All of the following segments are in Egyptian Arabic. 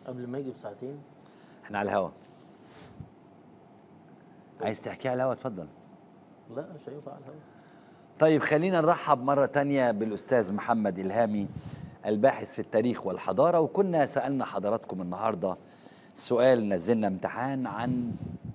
قبل ما يجي بساعتين احنا على الهوا عايز تحكيها على الهوا اتفضل لا مش هينفع على الهوا طيب خلينا نرحب مرة تانية بالأستاذ محمد إلهامي الباحث في التاريخ والحضارة وكنا سألنا حضراتكم النهاردة سؤال نزلنا امتحان عن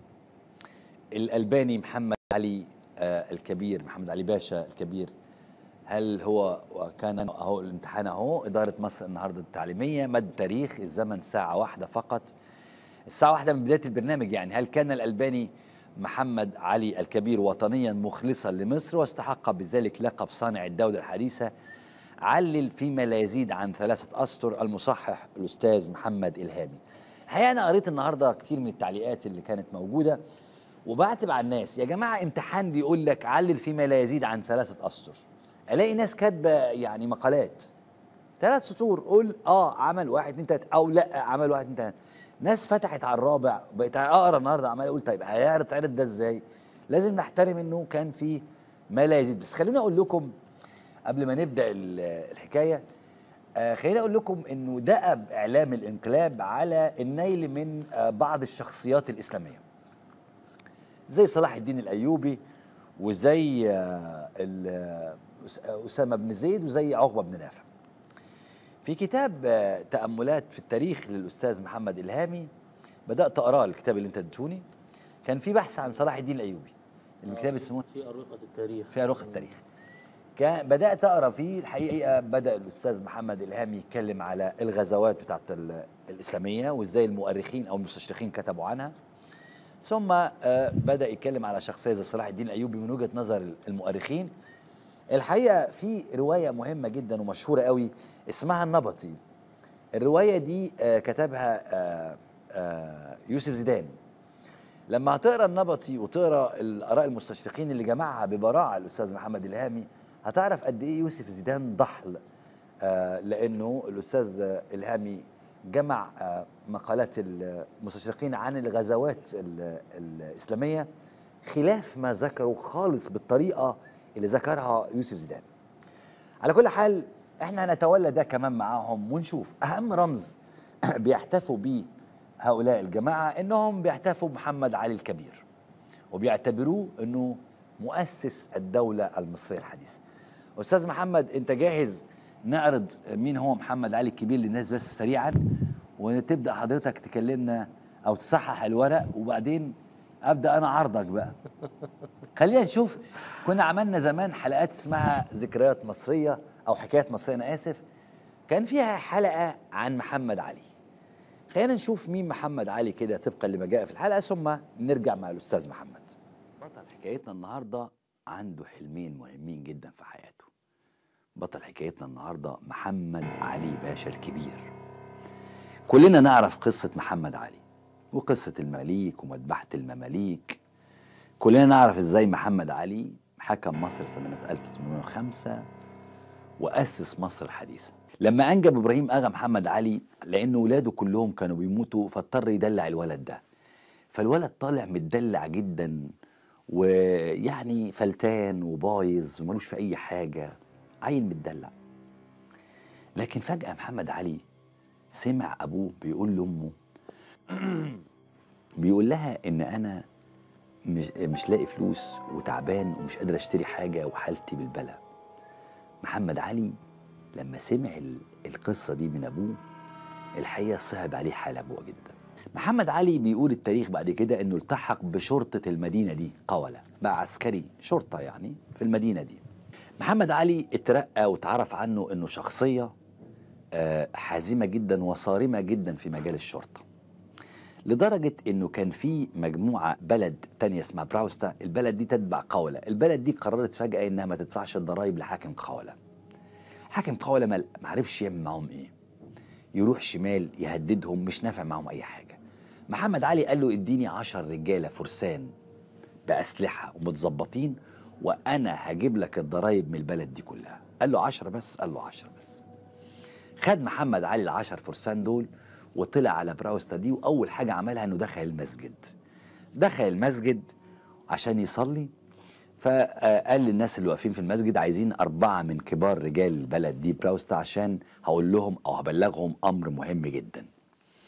الألباني محمد علي آه، الكبير محمد علي باشا الكبير هل هو وكان اهو الامتحان اهو إدارة مصر النهاردة التعليمية مد تاريخ الزمن ساعة واحدة فقط الساعة واحدة من بداية البرنامج يعني هل كان الألباني محمد علي الكبير وطنيا مخلصا لمصر واستحق بذلك لقب صانع الدولة الحديثة علل فيما لا يزيد عن ثلاثة أسطر المصحح الأستاذ محمد إلهامي الحقيقة أنا قريت النهاردة كتير من التعليقات اللي كانت موجودة وبعتب على الناس يا جماعة امتحان بيقول لك علل فيما لا يزيد عن ثلاثة أسطر ألاقي ناس كاتبة يعني مقالات ثلاث سطور قول اه عمل واحد اتنين تلاته او لا عمل واحد اتنين تلاته ناس فتحت على الرابع بقيت اقرا النهارده عمال اقول طيب هيعرض تعرض ده ازاي؟ لازم نحترم انه كان في ما لا يزيد بس خلوني اقول لكم قبل ما نبدا ال- الحكايه آه خليني اقول لكم انه دأب اعلام الانقلاب على النيل من آه بعض الشخصيات الاسلاميه زي صلاح الدين الايوبي وزي آه ال- آه، أس- اسامه بن زيد وزي عقبه بن نافع في كتاب آه، تأملات في التاريخ للأستاذ محمد إلهامي بدأت أقراه الكتاب اللي أنت اديتوني كان في بحث عن صلاح الدين الأيوبي الكتاب اسمه في أروقة التاريخ في أروخ التاريخ كان بدأت أقرأ فيه الحقيقة بدأ الأستاذ محمد إلهامي يتكلم على الغزوات بتاعت ال- الإسلامية وإزاي المؤرخين أو المستشرقين كتبوا عنها ثم آه، بدأ يتكلم على شخصية زي صلاح الدين الأيوبي من وجهة نظر المؤرخين الحقيقة في رواية مهمة جدا ومشهورة قوي اسمها النبطي الرواية دي آه، كتبها آه، آه، يوسف زيدان لما هتقرا النبطي وتقرا الاراء المستشرقين اللي جمعها ببراعه الاستاذ محمد الهامي هتعرف قد ايه يوسف زيدان ضحل آه، لانه الاستاذ آه، الهامي جمع آه، مقالات المستشرقين عن الغزوات ال- الاسلاميه خلاف ما ذكروا خالص بالطريقه اللي ذكرها يوسف زيدان على كل حال احنا هنتولى ده كمان معاهم ونشوف اهم رمز بيحتفوا بيه هؤلاء الجماعه انهم بيحتفوا بمحمد علي الكبير وبيعتبروه انه مؤسس الدوله المصريه الحديثه. استاذ محمد انت جاهز نعرض مين هو محمد علي الكبير للناس بس سريعا وتبدا حضرتك تكلمنا او تصحح الورق وبعدين ابدا انا عرضك بقى. خلينا نشوف كنا عملنا زمان حلقات اسمها ذكريات مصريه او حكايات مصريه انا اسف كان فيها حلقه عن محمد علي خلينا نشوف مين محمد علي كده طبقا لما جاء في الحلقه ثم نرجع مع الاستاذ محمد بطل حكايتنا النهارده عنده حلمين مهمين جدا في حياته بطل حكايتنا النهارده محمد علي باشا الكبير كلنا نعرف قصه محمد علي وقصه المماليك ومذبحه المماليك كلنا نعرف ازاي محمد علي حكم مصر سنه 1805 وأسس مصر الحديثة لما أنجب إبراهيم أغا محمد علي لأن ولاده كلهم كانوا بيموتوا فاضطر يدلع الولد ده فالولد طالع متدلع جدا ويعني فلتان وبايظ وملوش في أي حاجة عيل متدلع لكن فجأة محمد علي سمع أبوه بيقول لأمه بيقول لها إن أنا مش, مش لاقي فلوس وتعبان ومش قادر أشتري حاجة وحالتي بالبلى محمد علي لما سمع ال- القصة دي من أبوه الحقيقة صعب عليه حال أبوه جدا محمد علي بيقول التاريخ بعد كده أنه التحق بشرطة المدينة دي قولة بقى عسكري شرطة يعني في المدينة دي محمد علي اترقى واتعرف عنه أنه شخصية آه، حازمة جدا وصارمة جدا في مجال الشرطة لدرجة انه كان في مجموعة بلد تانية اسمها براوستا البلد دي تتبع قولة البلد دي قررت فجأة انها ما تدفعش الضرائب لحاكم قولة حاكم قولة ما ما عرفش يعمل معاهم ايه يروح شمال يهددهم مش نافع معاهم اي حاجة محمد علي قال له اديني عشر رجالة فرسان بأسلحة ومتظبطين وأنا هجيب لك الضرايب من البلد دي كلها قال له عشرة بس قال له عشرة بس خد محمد علي العشر فرسان دول وطلع على براوستا دي واول حاجه عملها انه دخل المسجد دخل المسجد عشان يصلي فقال للناس اللي واقفين في المسجد عايزين أربعة من كبار رجال البلد دي براوستا عشان هقول لهم أو هبلغهم أمر مهم جدا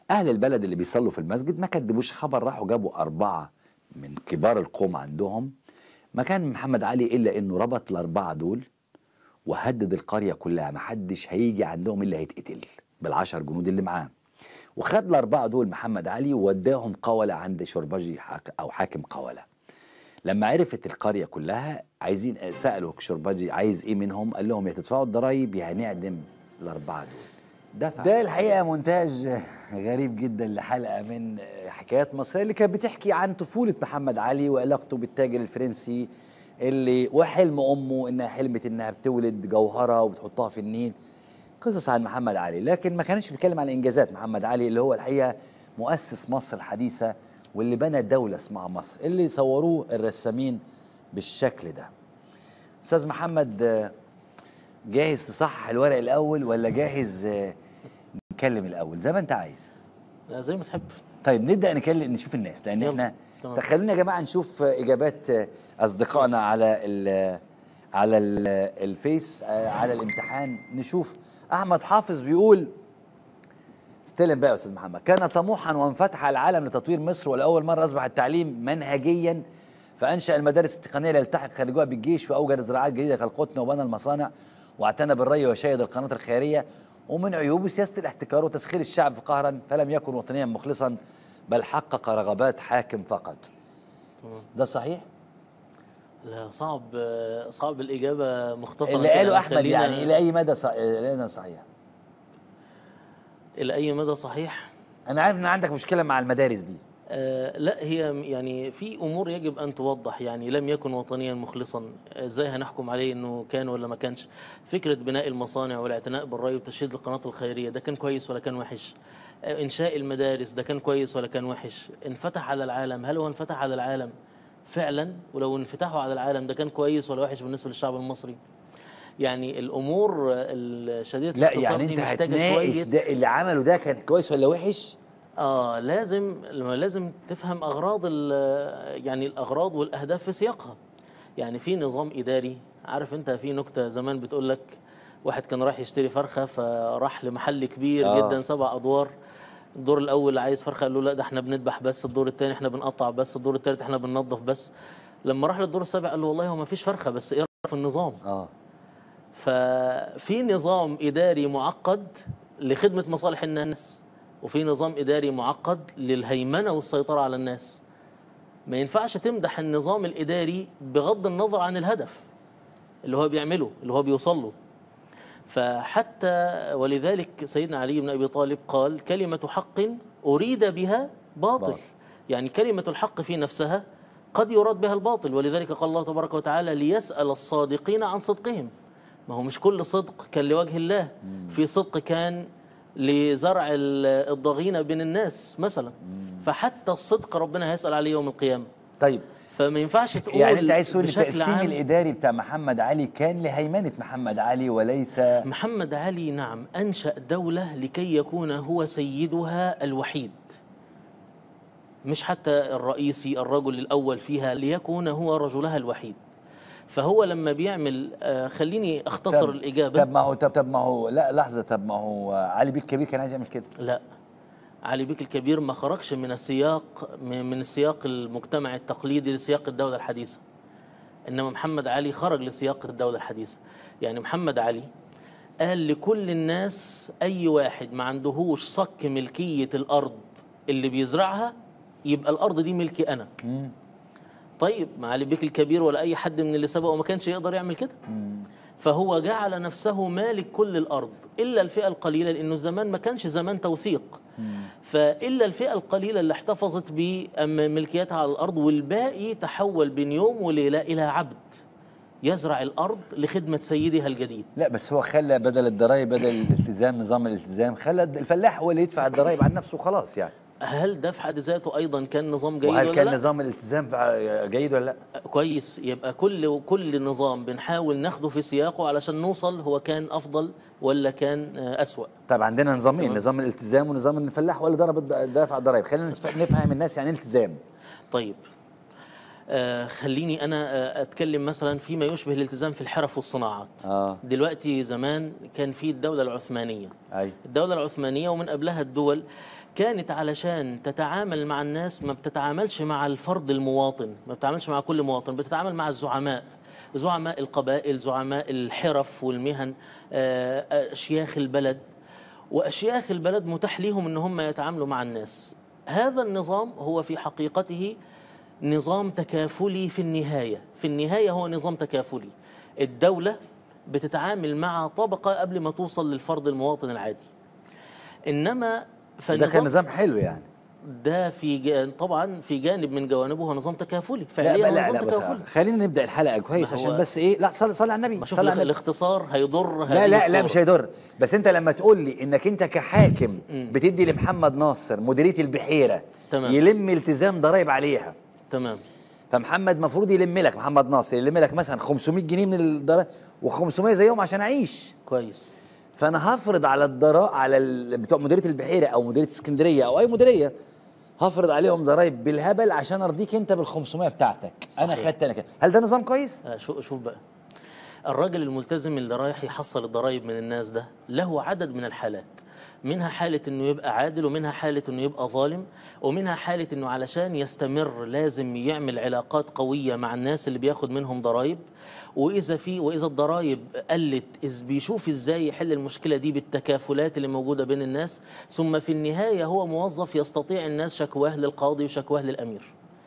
اهل البلد اللي بيصلوا في المسجد ما كدبوش خبر راحوا جابوا اربعه من كبار القوم عندهم ما كان محمد علي الا انه ربط الاربعه دول وهدد القريه كلها ما حدش هيجي عندهم الا هيتقتل بالعشر جنود اللي معاه وخد الاربعه دول محمد علي ووداهم قوله عند شربجي حاك او حاكم قوله لما عرفت القريه كلها عايزين سالوا شربجي عايز ايه منهم قال لهم يا تدفعوا الضرايب يا هنعدم الاربعه دول دفع ده الحقيقه مونتاج غريب جدا لحلقه من حكايات مصريه اللي كانت بتحكي عن طفوله محمد علي وعلاقته بالتاجر الفرنسي اللي وحلم امه انها حلمت انها بتولد جوهره وبتحطها في النيل قصص عن محمد علي لكن ما كانش بيتكلم عن انجازات محمد علي اللي هو الحقيقه مؤسس مصر الحديثه واللي بنى دوله اسمها مصر اللي صوروه الرسامين بالشكل ده استاذ محمد آه، جاهز تصحح الورق الاول ولا جاهز آه، نتكلم الاول زي ما انت عايز لا زي ما تحب طيب نبدا نكلم نشوف الناس لان يلا. احنا تمام. تخلونا يا جماعه نشوف آه، اجابات آه، اصدقائنا على ال على ال الفيس آه، على الامتحان نشوف احمد حافظ بيقول استلم بقى يا استاذ محمد كان طموحا وانفتح العالم لتطوير مصر ولاول مره اصبح التعليم منهجيا فانشا المدارس التقنيه ليلتحق خريجوها بالجيش واوجد زراعات جديده كالقطن وبنى المصانع واعتنى بالري وشيد القناطر الخيريه ومن عيوبه سياسه الاحتكار وتسخير الشعب قهرا فلم يكن وطنيا مخلصا بل حقق رغبات حاكم فقط تمام. ده صحيح؟ لا صعب صعب الاجابه مختصره اللي كده. قاله احمد خلينا- يعني الى اي مدى صح... الى أي مدى صحيح؟ الى اي مدى صحيح انا عارف ان عندك مشكله مع المدارس دي آه لا هي يعني في امور يجب ان توضح يعني لم يكن وطنيا مخلصا ازاي هنحكم عليه انه كان ولا ما كانش فكره بناء المصانع والاعتناء بالري وتشييد القناطر الخيريه ده كان كويس ولا كان وحش آه انشاء المدارس ده كان كويس ولا كان وحش انفتح على العالم هل هو انفتح على العالم فعلا ولو انفتاحه على العالم ده كان كويس ولا وحش بالنسبه للشعب المصري يعني الامور الشديده لا الاختصار يعني دي انت محتاجه هتناقش شويه ده اللي عمله ده كان كويس ولا وحش؟ اه لازم لازم تفهم اغراض ال- يعني الاغراض والاهداف في سياقها يعني في نظام اداري عارف انت في نكته زمان بتقول لك واحد كان رايح يشتري فرخه فراح لمحل كبير آه. آه. جدا سبع ادوار الدور الاول عايز فرخه قال له لا ده احنا بنذبح بس الدور الثاني احنا بنقطع بس الدور الثالث احنا بننظف بس لما راح للدور السابع قال له والله هو ما فيش فرخه بس ايه رأيك في النظام اه ففي نظام إداري معقد لخدمة مصالح الناس وفي نظام إداري معقد للهيمنة والسيطرة على الناس ما ينفعش تمدح النظام الإداري بغض النظر عن الهدف اللي هو بيعمله اللي هو بيوصل له فحتى ولذلك سيدنا علي بن أبي طالب قال كلمة حق أريد بها باطل باطل. يعني كلمة الحق في نفسها قد يراد بها الباطل ولذلك قال الله تبارك وتعالى ليسأل الصادقين عن صدقهم ما هو مش كل صدق كان لوجه الله في صدق كان لزرع ال- الضغينة بين الناس مثلا فحتى الصدق ربنا هيسأل عليه يوم القيامة طيب فما ينفعش تقول يعني انت عايز تقول بشكل التقسيم عام الاداري بتاع محمد علي كان لهيمنه محمد علي وليس محمد علي نعم أنشأ دولة لكي يكون هو سيدها الوحيد مش حتى الرئيسي الرجل الأول فيها ليكون هو رجلها الوحيد فهو لما بيعمل آه خليني أختصر طب- الإجابة طب ما هو طب, طب ما هو لا لحظه طب ما هو علي بيك كبير كان عايز يعمل كده لا علي بيك الكبير ما خرجش من السياق من من السياق المجتمع التقليدي لسياق الدولة الحديثة إنما محمد علي خرج لسياق الدولة الحديثة يعني محمد علي قال لكل الناس أي واحد ما عندهوش صك ملكية الأرض اللي بيزرعها يبقى الأرض دي ملكي أنا طيب ما علي بيك الكبير ولا أي حد من اللي سبقه ما كانش يقدر يعمل كده فهو جعل نفسه مالك كل الارض الا الفئه القليله لانه زمان ما كانش زمان توثيق فالا الفئه القليله اللي احتفظت بملكيتها على الارض والباقي تحول بين يوم وليله الى عبد يزرع الارض لخدمه سيدها الجديد لا بس هو خلى بدل الضرايب بدل الالتزام نظام الالتزام خلى الفلاح هو اللي يدفع الضرايب عن نفسه خلاص يعني هل ده في حد ذاته ايضا كان نظام جيد وهل ولا كان لا؟ نظام الالتزام فع- جيد ولا لا كويس يبقى كل كل نظام بنحاول ناخده في سياقه علشان نوصل هو كان افضل ولا كان آه، اسوأ طب عندنا نظامين تمام. نظام الالتزام ونظام الفلاح هو اللي ضرب الض- دافع الضرايب خلينا نف- نفهم الناس يعني إيه التزام طيب آه خليني انا آه اتكلم مثلا فيما يشبه الالتزام في الحرف والصناعات اه دلوقتي زمان كان في الدوله العثمانيه اي الدولة العثمانية ومن قبلها الدول كانت علشان تتعامل مع الناس ما بتتعاملش مع الفرد المواطن ما بتتعاملش مع كل مواطن بتتعامل مع الزعماء زعماء القبائل زعماء الحرف والمهن آه، آه، أشياخ البلد وأشياخ البلد متاح ليهم أن هم يتعاملوا مع الناس هذا النظام هو في حقيقته نظام تكافلي في النهاية في النهاية هو نظام تكافلي الدولة بتتعامل مع طبقة قبل ما توصل للفرد المواطن العادي إنما ده فالنظام كان نظام حلو يعني ده في جا- طبعا في جانب من جوانبه هو نظام تكافلي لا فعليا هو لا نظام لا بس تكافلي خلينا نبدا الحلقه كويس ما هو- عشان بس ايه لا صلي صلي على النبي ما شوف صلي على النبي الاختصار هيضر لا هذه لا لا الصورة. مش هيضر بس انت لما تقول لي انك انت كحاكم مم. بتدي لمحمد ناصر مديريه البحيره تمام. يلم التزام ضرائب عليها تمام فمحمد المفروض يلم لك محمد ناصر يلم لك مثلا 500 جنيه من الضرائب و500 زيهم عشان اعيش كويس فانا هفرض على الضراء على ال... بتوع مديريه البحيره او مديريه اسكندريه او اي مديريه هفرض عليهم ضرائب بالهبل عشان ارضيك انت بال 500 بتاعتك انا صحيح. خدت انا كده هل ده نظام كويس؟ آه، شو شوف بقى الراجل الملتزم اللي رايح يحصل الضرائب من الناس ده له عدد من الحالات منها حالة انه يبقى عادل ومنها حالة انه يبقى ظالم ومنها حالة انه علشان يستمر لازم يعمل علاقات قوية مع الناس اللي بياخد منهم ضرائب واذا في واذا الضرائب قلت إز بيشوف ازاي يحل المشكلة دي بالتكافلات اللي موجودة بين الناس ثم في النهاية هو موظف يستطيع الناس شكواه للقاضي وشكواه للامير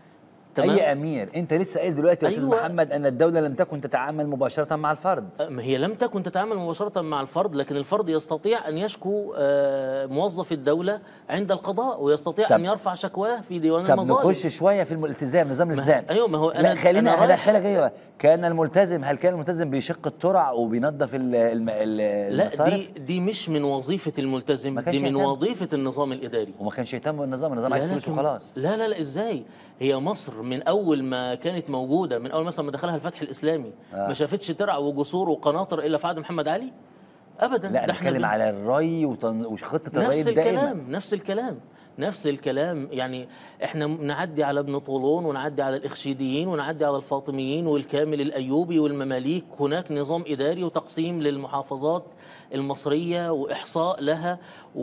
اي امير انت لسه قايل دلوقتي يا استاذ أيوة. محمد ان الدوله لم تكن تتعامل مباشره مع الفرد ما هي لم تكن تتعامل مباشرة مع الفرد لكن الفرد يستطيع أن يشكو آه، موظف الدولة عند القضاء ويستطيع طب- أن يرفع شكواه في ديوان طب المظالم نخش شويه في الالتزام نظام ما- الالتزام أيوة ما هو لا أنا- خلينا أنا رايح- هدخلك ايوه كان الملتزم هل كان الملتزم بيشق الترع وبينظف ال- الم- ال- لا المصارف دي دي مش من وظيفة الملتزم ما كانش دي من يهتم. وظيفة النظام الإداري وما كانش يهتم بالنظام النظام عايز لا، فلوس لكن- وخلاص لا لا لا ازاي هي مصر من اول ما كانت موجوده من اول مثلا ما دخلها الفتح الاسلامي آه. ما شافتش ترع وجسور وقناطر الا في عهد محمد علي ابدا لا ده احنا نتكلم بن- على الري وتن... وخطه الري نفس دائما الكلام نفس الكلام نفس الكلام يعني احنا نعدي على ابن طولون ونعدي على الاخشيديين ونعدي على الفاطميين والكامل الايوبي والمماليك هناك نظام اداري وتقسيم للمحافظات المصريه واحصاء لها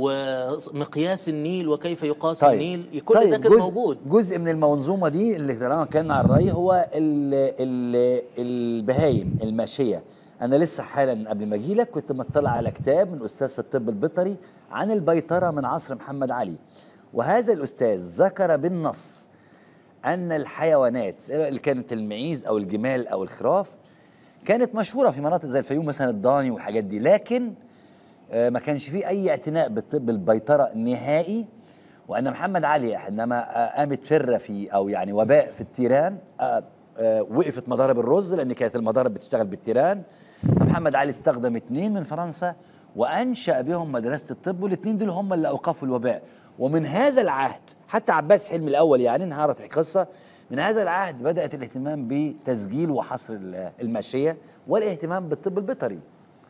ومقياس النيل وكيف يقاس طيب. النيل كل ده كان جزء موجود جزء من المنظومه دي اللي طالما اتكلمنا عن الري هو ال ال البهايم الماشيه انا لسه حالا قبل ما اجي لك كنت مطلع على كتاب من استاذ في الطب البيطري عن البيطره من عصر محمد علي وهذا الاستاذ ذكر بالنص ان الحيوانات اللي كانت المعيز او الجمال او الخراف كانت مشهوره في مناطق زي الفيوم مثلا الضاني والحاجات دي لكن آه، ما كانش فيه اي اعتناء بالطب البيطره نهائي وان محمد علي عندما آه، قامت فره في او يعني وباء في التيران آه، آه، وقفت مضارب الرز لان كانت المضارب بتشتغل بالتيران محمد علي استخدم اثنين من فرنسا وانشا بهم مدرسه الطب والاثنين دول هم اللي اوقفوا الوباء ومن هذا العهد حتى عباس حلمي الاول يعني انهارت القصه من هذا العهد بدات الاهتمام بتسجيل وحصر ال- الماشيه والاهتمام بالطب البيطري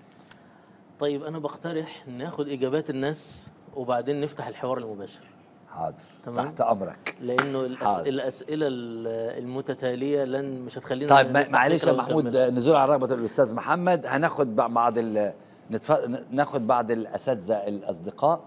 طيب انا بقترح ناخد اجابات الناس وبعدين نفتح الحوار المباشر حاضر تمام. تحت امرك لانه الأس... حاضر. الاسئله ال- المتتاليه لن مش هتخلينا طيب ما- نفتح معلش يا فكرة محمود ونكمل. نزول على رغبه الاستاذ محمد هناخد بع- بعض ال... نتف... ناخد بعض الاساتذه الاصدقاء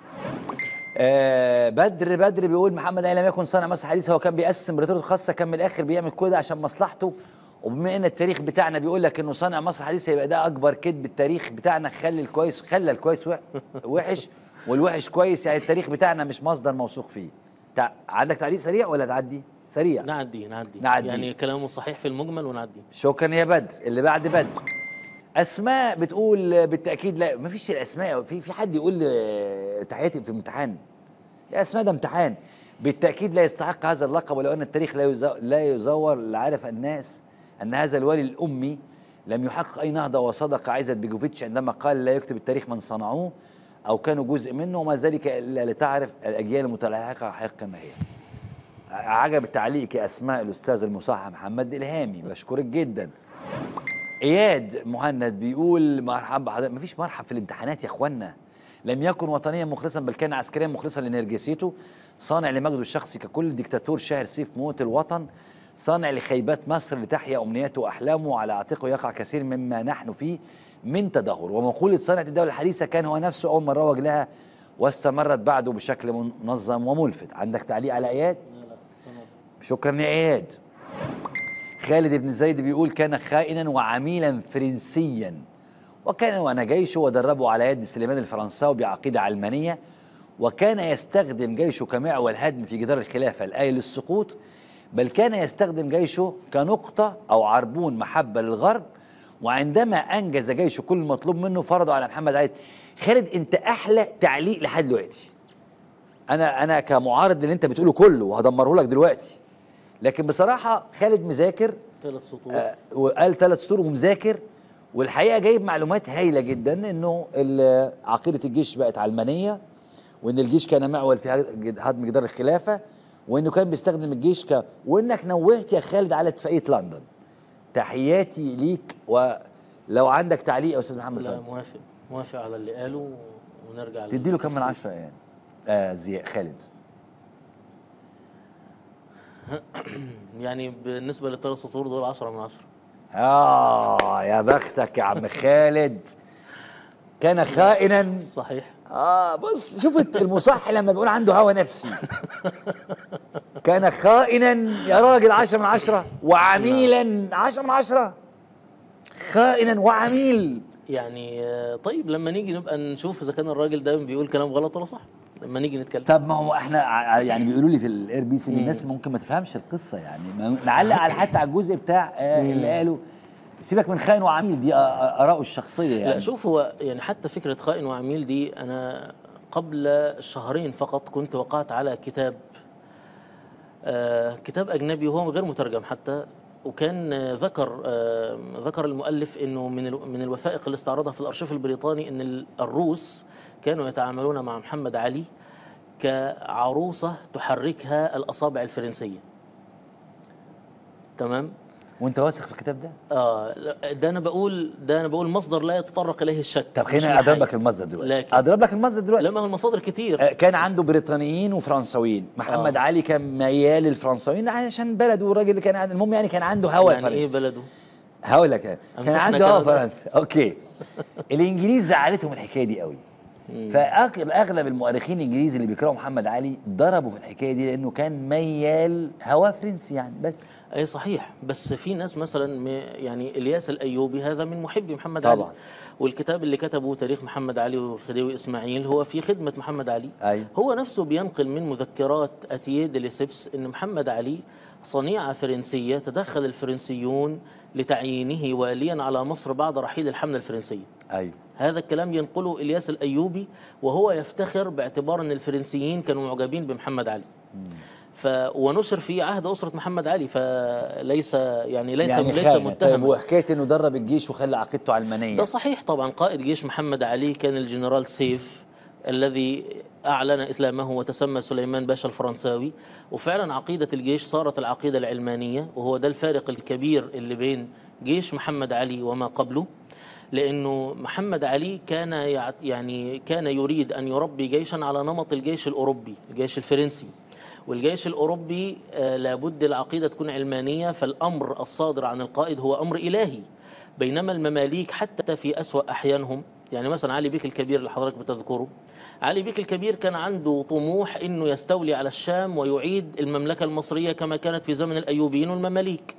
آه بدر بدر بيقول محمد علي لم يكن صانع مصر حديث هو كان بيقسم بريتورته الخاصه كان من الاخر بيعمل كل ده عشان مصلحته وبما ان التاريخ بتاعنا بيقول لك انه صانع مصر حديث هيبقى ده اكبر كذب التاريخ بتاعنا خلي الكويس خلى الكويس وح- وحش والوحش كويس يعني التاريخ بتاعنا مش مصدر موثوق فيه تع... عندك تعليق سريع ولا تعدي سريع نعدي نعدي نعدي. يعني كلامه صحيح في المجمل ونعدي شكرا يا بدر اللي بعد بدر اسماء بتقول بالتاكيد لا ما فيش الاسماء في في حد يقول آه، تحياتي في امتحان يا اسماء ده امتحان بالتاكيد لا يستحق هذا اللقب ولو ان التاريخ لا يزو- لا يزور لعرف الناس ان هذا الولي الامي لم يحقق اي نهضه وصدق عزت بيجوفيتش عندما قال لا يكتب التاريخ من صنعوه او كانوا جزء منه وما ذلك الا لتعرف الاجيال المتلاحقه حقا ما هي عجب تعليق يا اسماء الاستاذ المصحح محمد الهامي بشكرك جدا اياد مهند بيقول مرحبا بحضرتك مفيش مرحب في الامتحانات يا اخوانا لم يكن وطنيا مخلصا بل كان عسكريا مخلصا لنرجسيته صانع لمجده الشخصي ككل ديكتاتور شاهر سيف موت الوطن صانع لخيبات مصر لتحيا امنياته واحلامه وعلى عاتقه يقع كثير مما نحن فيه من تدهور ومقوله صنعه الدوله الحديثه كان هو نفسه اول من روج لها واستمرت بعده بشكل منظم وملفت عندك تعليق على اياد شكرا يا اياد خالد بن زيد بيقول كان خائنا وعميلا فرنسيا وكان وانا جيشه ودربه على يد سليمان الفرنساوي بعقيده علمانيه وكان يستخدم جيشه كمعول هدم في جدار الخلافه الآية للسقوط بل كان يستخدم جيشه كنقطة أو عربون محبة للغرب وعندما أنجز جيشه كل المطلوب منه فرضه على محمد علي خالد أنت أحلى تعليق لحد دلوقتي أنا أنا كمعارض للي أنت بتقوله كله وهدمره لك دلوقتي لكن بصراحة خالد مذاكر ثلاث سطور آه، وقال ثلاث سطور ومذاكر والحقيقه جايب معلومات هايله جدا انه ال- عقيده الجيش بقت علمانيه وان الجيش كان معول في هد- هدم جدار الخلافه وانه كان بيستخدم الجيش ك وانك نوهت يا خالد على اتفاقيه لندن تحياتي ليك ولو عندك تعليق يا استاذ محمد لا فهمي موافق موافق على اللي قاله ونرجع تدي له كم من للتفسير. عشره يعني آه زي خالد يعني بالنسبه للثلاث سطور دول 10 من 10 اه يا بختك يا عم خالد كان خائنا صحيح اه بص شوف المصح لما بيقول عنده هوى نفسي كان خائنا يا راجل عشرة من عشرة وعميلا عشرة من عشرة خائنا وعميل يعني آه، طيب لما نيجي نبقى نشوف اذا كان الراجل ده بيقول كلام غلط ولا صح لما نيجي نتكلم طب ما هو احنا ع- يعني بيقولوا لي في الاير بي سي ان الناس ممكن ما تفهمش القصه يعني ما نعلق على حتى على الجزء بتاع آه اللي قالوا سيبك من خائن وعميل دي آه، آه، اراءه الشخصيه يعني لا شوف هو يعني حتى فكره خائن وعميل دي انا قبل شهرين فقط كنت وقعت على كتاب آه كتاب اجنبي وهو غير مترجم حتى وكان آه، ذكر آه ذكر المؤلف انه من ال- من الوثائق اللي استعرضها في الارشيف البريطاني ان ال- الروس كانوا يتعاملون مع محمد علي كعروسه تحركها الاصابع الفرنسيه تمام وانت واثق في الكتاب ده اه لا، ده انا بقول ده انا بقول مصدر لا يتطرق اليه الشك طب مش خليني اضرب لك محايد. المصدر دلوقتي لكن اضرب لك المصدر لا دلوقتي ما هو المصادر كتير آه، كان عنده بريطانيين وفرنساويين محمد آه. علي كان ميال للفرنساويين عشان بلده والراجل اللي كان عنده المهم يعني كان عنده هوى يعني ايه الفرنسي بلده هقول لك أنا. كان أمتحنا عنده هوى كندا. فرنسي اوكي الانجليز زعلتهم الحكايه دي قوي فاغلب المؤرخين الانجليز اللي بيكرهوا محمد علي ضربوا في الحكايه دي لانه كان ميال هوى فرنسي يعني بس اي صحيح بس في ناس مثلا م- يعني الياس الايوبي هذا من محبي محمد طبعاً. علي والكتاب اللي كتبه تاريخ محمد علي والخديوي اسماعيل هو في خدمه محمد علي أيوة. هو نفسه بينقل من مذكرات اتيه ديليسيبس ان محمد علي صنيعه فرنسيه تدخل الفرنسيون لتعيينه واليا على مصر بعد رحيل الحمله الفرنسيه ايوه هذا الكلام ينقله الياس الايوبي وهو يفتخر باعتبار ان الفرنسيين كانوا معجبين بمحمد علي ف ونشر في عهد اسره محمد علي فليس يعني ليس يعني ليس خاينة. طيب متهما وحكايه انه درب الجيش وخلى عقيدته علمانيه ده صحيح طبعا قائد جيش محمد علي كان الجنرال سيف الذي اعلن اسلامه وتسمى سليمان باشا الفرنساوي وفعلا عقيده الجيش صارت العقيده العلمانيه وهو ده الفارق الكبير اللي بين جيش محمد علي وما قبله لانه محمد علي كان يع- يعني كان يريد ان يربي جيشا على نمط الجيش الاوروبي الجيش الفرنسي والجيش الاوروبي آه، لابد العقيده تكون علمانيه فالامر الصادر عن القائد هو امر الهي بينما المماليك حتى في أسوأ أحيانهم يعني مثلا علي بيك الكبير اللي حضرتك بتذكره علي بيك الكبير كان عنده طموح انه يستولي على الشام ويعيد المملكه المصريه كما كانت في زمن الايوبيين والمماليك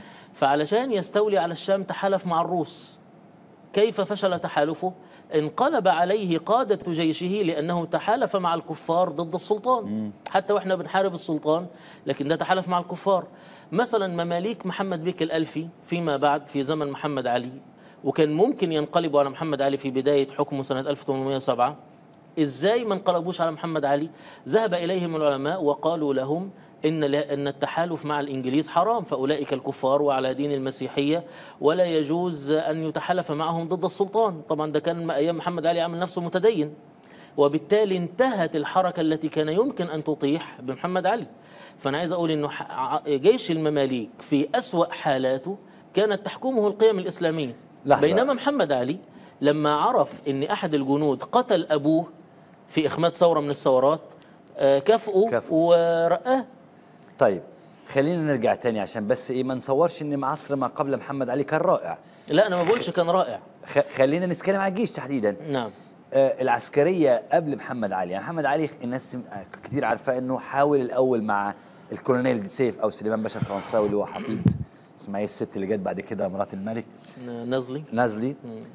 فعلشان يستولي على الشام تحالف مع الروس كيف فشل تحالفه انقلب عليه قادة جيشه لأنه تحالف مع الكفار ضد السلطان حتى وإحنا بنحارب السلطان لكن ده تحالف مع الكفار مثلا مماليك محمد بيك الألفي فيما بعد في زمن محمد علي وكان ممكن ينقلبوا على محمد علي في بداية حكمه سنة 1807 ازاي ما انقلبوش على محمد علي ذهب اليهم العلماء وقالوا لهم ان لا- ان التحالف مع الانجليز حرام فاولئك الكفار وعلى دين المسيحيه ولا يجوز ان يتحالف معهم ضد السلطان طبعا ده كان ايام محمد علي عامل نفسه متدين وبالتالي انتهت الحركه التي كان يمكن ان تطيح بمحمد علي فانا عايز اقول انه ح- ع- جيش المماليك في اسوا حالاته كانت تحكمه القيم الاسلاميه لحظة. بينما محمد علي لما عرف ان احد الجنود قتل ابوه في اخماد ثوره من الثورات آه، كافئه كافئه. ورقاه طيب خلينا نرجع تاني عشان بس ايه ما نصورش ان عصر ما قبل محمد علي كان رائع لا انا ما بقولش كان رائع خ- خلينا نتكلم على الجيش تحديدا نعم آه، العسكريه قبل محمد علي يعني محمد علي الناس آه، كتير عارفه انه حاول الاول مع الكولونيل دي سيف او سليمان باشا الفرنساوي اللي هو حفيد اسمها ايه الست اللي جت بعد كده مرات الملك نزلي نازلي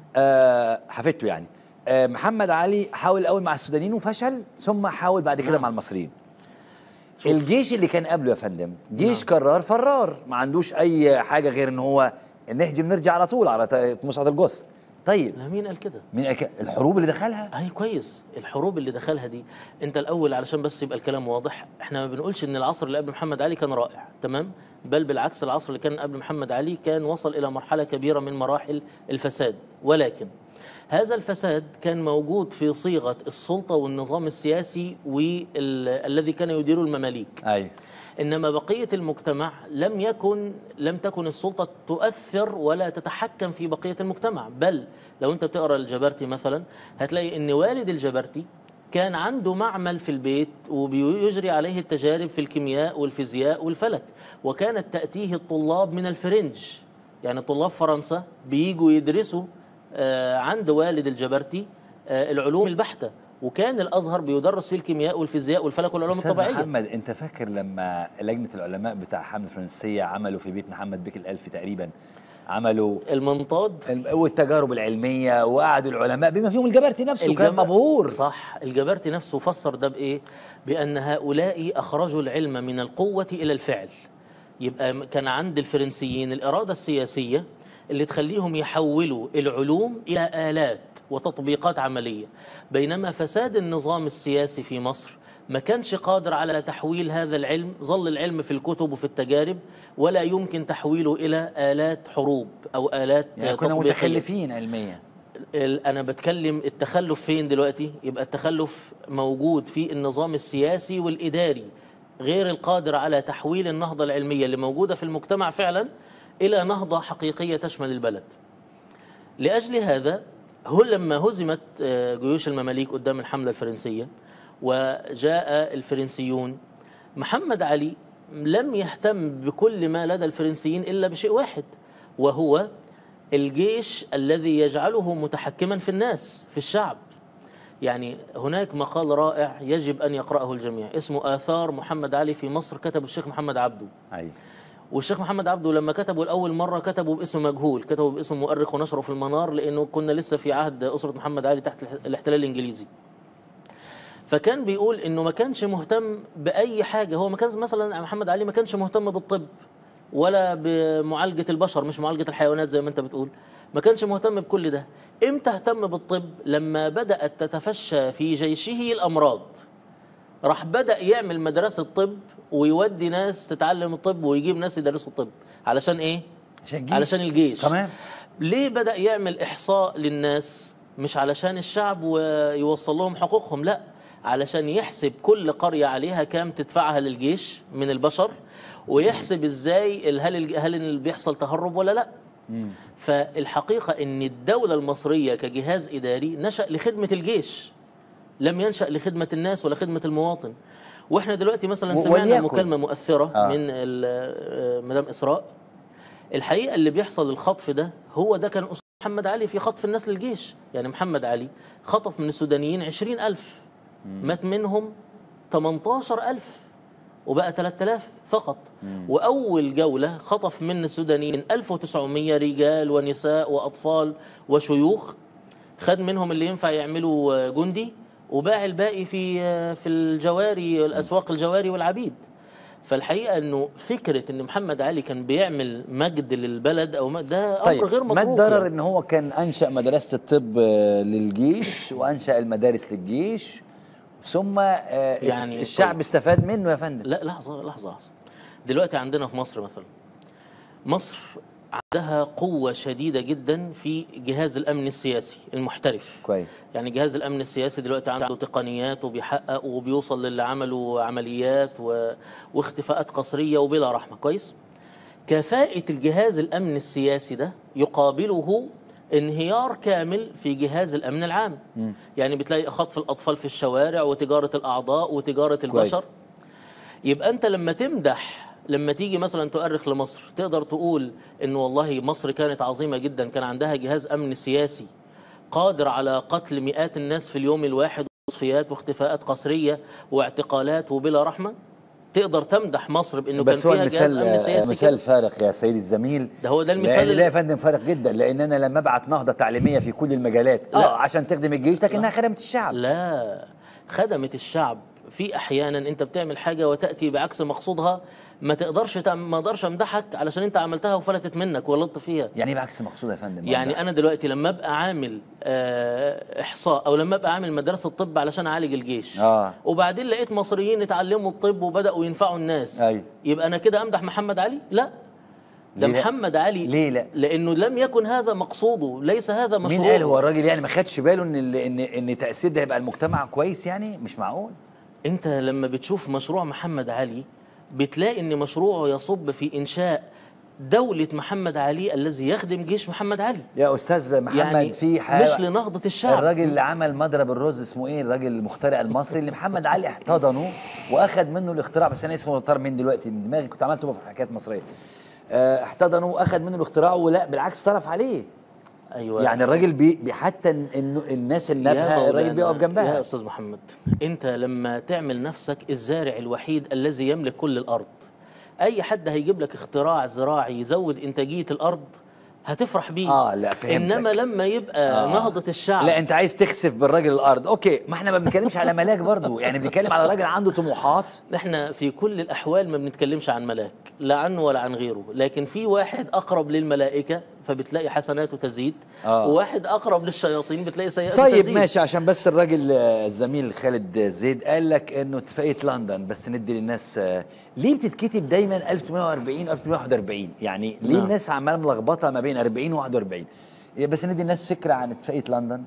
آه حفيدته يعني آه محمد علي حاول الاول مع السودانيين وفشل ثم حاول بعد كده نعم. مع المصريين شوف. الجيش اللي كان قبله يا فندم جيش كرار فرار ما عندوش اي حاجه غير ان هو نهجم نرجع على طول على ت- مصعد الجث طيب لا مين قال كده من الك- الحروب اللي دخلها اي كويس الحروب اللي دخلها دي انت الاول علشان بس يبقى الكلام واضح احنا ما بنقولش ان العصر اللي قبل محمد علي كان رائع تمام بل بالعكس العصر اللي كان قبل محمد علي كان وصل الى مرحله كبيره من مراحل الفساد ولكن هذا الفساد كان موجود في صيغه السلطه والنظام السياسي والذي كان يدير المماليك ايوه انما بقيه المجتمع لم يكن لم تكن السلطه تؤثر ولا تتحكم في بقيه المجتمع بل لو انت بتقرا الجبرتي مثلا هتلاقي ان والد الجبرتي كان عنده معمل في البيت وبيجري عليه التجارب في الكيمياء والفيزياء والفلك وكانت تاتيه الطلاب من الفرنج يعني طلاب فرنسا بيجوا يدرسوا آه، عند والد الجبرتي آه، العلوم البحته وكان الازهر بيدرس فيه الكيمياء والفيزياء والفلك والعلوم استاذ الطبيعيه محمد انت فاكر لما لجنه العلماء بتاع حمله الفرنسيه عملوا في بيت محمد بك الالفي تقريبا عملوا المنطاد ال- والتجارب العلميه وقعدوا العلماء بما فيهم الجبرتي نفسه كان الجب- مبهور صح الجبرتي نفسه فسر ده بايه بان هؤلاء اخرجوا العلم من القوه الى الفعل يبقى م- كان عند الفرنسيين الاراده السياسيه اللي تخليهم يحولوا العلوم الى الات وتطبيقات عمليه بينما فساد النظام السياسي في مصر ما كانش قادر على تحويل هذا العلم ظل العلم في الكتب وفي التجارب ولا يمكن تحويله الى الات حروب او الات يعني كنا تطبيقية. متخلفين علميا ال- انا بتكلم التخلف فين دلوقتي يبقى التخلف موجود في النظام السياسي والاداري غير القادر على تحويل النهضه العلميه اللي موجوده في المجتمع فعلا الى نهضه حقيقيه تشمل البلد لاجل هذا هو لما هزمت آه، جيوش المماليك قدام الحمله الفرنسيه وجاء الفرنسيون محمد علي لم يهتم بكل ما لدى الفرنسيين الا بشيء واحد وهو الجيش الذي يجعله متحكما في الناس في الشعب يعني هناك مقال رائع يجب ان يقراه الجميع اسمه اثار محمد علي في مصر كتبه الشيخ محمد عبده ايوه والشيخ محمد عبده لما كتبه لاول مره كتبه باسم مجهول كتبه باسم مؤرخ ونشره في المنار لانه كنا لسه في عهد اسره محمد علي تحت الاح- الاحتلال الانجليزي فكان بيقول انه ما كانش مهتم باي حاجه هو ما كان مثلا محمد علي ما كانش مهتم بالطب ولا بمعالجه البشر مش معالجه الحيوانات زي ما انت بتقول ما كانش مهتم بكل ده امتى اهتم بالطب لما بدات تتفشى في جيشه الامراض راح بدا يعمل مدرسه طب ويودي ناس تتعلم الطب ويجيب ناس يدرسوا الطب علشان ايه عشان الجيش. علشان الجيش تمام ليه بدأ يعمل إحصاء للناس مش علشان الشعب ويوصل لهم حقوقهم لا علشان يحسب كل قرية عليها كام تدفعها للجيش من البشر ويحسب ازاي ال- هل الج- هل اللي بيحصل تهرب ولا لا فالحقيقة ان الدولة المصرية كجهاز إداري نشأ لخدمة الجيش لم ينشأ لخدمة الناس ولا خدمة المواطن واحنا دلوقتي مثلا و- سمعنا وليكن. مكالمة مؤثرة آه. من ال- آه، مدام إسراء الحقيقه اللي بيحصل الخطف ده هو ده كان أسلوب محمد علي في خطف الناس للجيش يعني محمد علي خطف من السودانيين عشرين ألف مات منهم 18000 وبقى 3000 فقط وأول جولة خطف من السودانيين 1900 رجال ونساء وأطفال وشيوخ خد منهم اللي ينفع يعملوا جندي وباع الباقي في في الجواري الأسواق الجواري والعبيد فالحقيقه انه فكره ان محمد علي كان بيعمل مجد للبلد او ما- ده طيب امر غير ما مطروح الضرر يعني. ان هو كان انشا مدرسه الطب آه، للجيش وانشا المدارس للجيش ثم آه، يعني الشعب طيب. استفاد منه يا فندم لا لحظه لحظه لحظه دلوقتي عندنا في مصر مثلا مصر عندها قوه شديده جدا في جهاز الامن السياسي المحترف كويس يعني جهاز الامن السياسي دلوقتي عنده تقنيات وبيحقق وبيوصل للي عملوا عمليات و... واختفاءات قسريه وبلا رحمه كويس كفاءه الجهاز الامن السياسي ده يقابله انهيار كامل في جهاز الامن العام يعني بتلاقي خطف الاطفال في الشوارع وتجاره الاعضاء وتجاره البشر يبقى انت لما تمدح لما تيجي مثلا تؤرخ لمصر تقدر تقول ان والله مصر كانت عظيمه جدا كان عندها جهاز امن سياسي قادر على قتل مئات الناس في اليوم الواحد وتصفيات واختفاءات قسريه واعتقالات وبلا رحمه تقدر تمدح مصر بانه كان بس هو فيها جهاز المثال امن سياسي مثال كده. فارق يا سيدي الزميل ده هو ده المثال لأن اللي- لا يا فندم فارق جدا لان انا لما ابعت نهضه تعليميه في كل المجالات لا. اه عشان تخدم الجيش لكنها خدمت الشعب لا خدمت الشعب في احيانا انت بتعمل حاجه وتاتي بعكس مقصودها ما تقدرش تعم- ما اقدرش امدحك علشان انت عملتها وفلتت منك ولطت فيها يعني إيه بعكس مقصود يا فندم يعني انا دلوقتي لما ابقى عامل آه، احصاء او لما ابقى عامل مدرسه طب علشان اعالج الجيش آه. وبعدين لقيت مصريين اتعلموا الطب وبداوا ينفعوا الناس أيوة. يبقى انا كده امدح محمد علي لا ده ليه لا؟ محمد علي ليه لا؟ لانه لم يكن هذا مقصوده ليس هذا مين مشروعه قال هو الراجل يعني ما خدش باله ان ال- ان ان تاثير ده هيبقى المجتمع كويس يعني مش معقول انت لما بتشوف مشروع محمد علي بتلاقي ان مشروعه يصب في انشاء دولة محمد علي الذي يخدم جيش محمد علي يا استاذ محمد يعني في حاجه مش لنهضة الشعب الراجل اللي عمل مضرب الرز اسمه ايه الراجل المخترع المصري اللي محمد علي احتضنه واخد منه الاختراع بس انا اسمه طار من دلوقتي من دماغي كنت عملته في حكايات مصريه آه، احتضنه واخد منه الاختراع ولا بالعكس صرف عليه ايوه يعني الراجل بي بي- حتى إن- انه الناس يا النابهه الراجل مولانا، بيقف يا جنبها استاذ محمد انت لما تعمل نفسك الزارع الوحيد الذي يملك كل الارض اي حد هيجيب لك اختراع زراعي يزود انتاجيه الارض هتفرح بيه اه لا فهمتك انما لما يبقى آه. نهضه الشعب لا انت عايز تخسف بالراجل الارض اوكي ما احنا ما بنتكلمش على ملاك برضو يعني بنتكلم على راجل عنده طموحات احنا في كل الاحوال ما بنتكلمش عن ملاك لا عنه ولا عن غيره لكن في واحد اقرب للملائكه فبتلاقي حسناته تزيد آه. وواحد اقرب للشياطين بتلاقي سيئاته طيب تزيد ماشي عشان بس الراجل آه، الزميل خالد زيد قال لك انه اتفاقيه لندن بس ندي للناس آه، ليه بتتكتب دايما 1840 1841 يعني ليه نعم. الناس عماله ملخبطه ما بين 40 و 41 بس ندي الناس فكره عن اتفاقيه لندن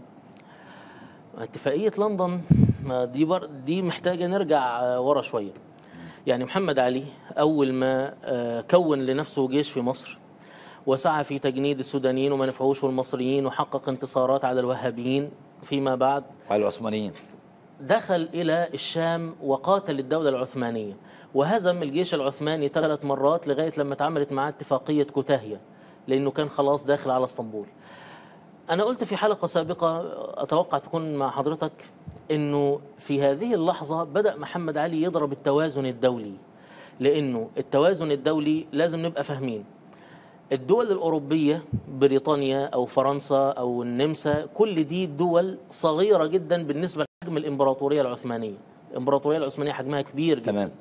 اتفاقية لندن ما دي بر دي محتاجة نرجع آه، ورا شوية يعني محمد علي أول ما آه، كون لنفسه جيش في مصر وسعى في تجنيد السودانيين وما نفعوش المصريين وحقق انتصارات على الوهابيين فيما بعد على العثمانيين دخل إلى الشام وقاتل الدولة العثمانية وهزم الجيش العثماني ثلاث مرات لغاية لما اتعملت معاه اتفاقية كوتاهية لأنه كان خلاص داخل على اسطنبول أنا قلت في حلقة سابقة أتوقع تكون مع حضرتك إنه في هذه اللحظة بدأ محمد علي يضرب التوازن الدولي لأنه التوازن الدولي لازم نبقى فاهمين الدول الأوروبية بريطانيا أو فرنسا أو النمسا كل دي دول صغيرة جدا بالنسبة لحجم الإمبراطورية العثمانية الإمبراطورية العثمانية حجمها كبير جدا تمام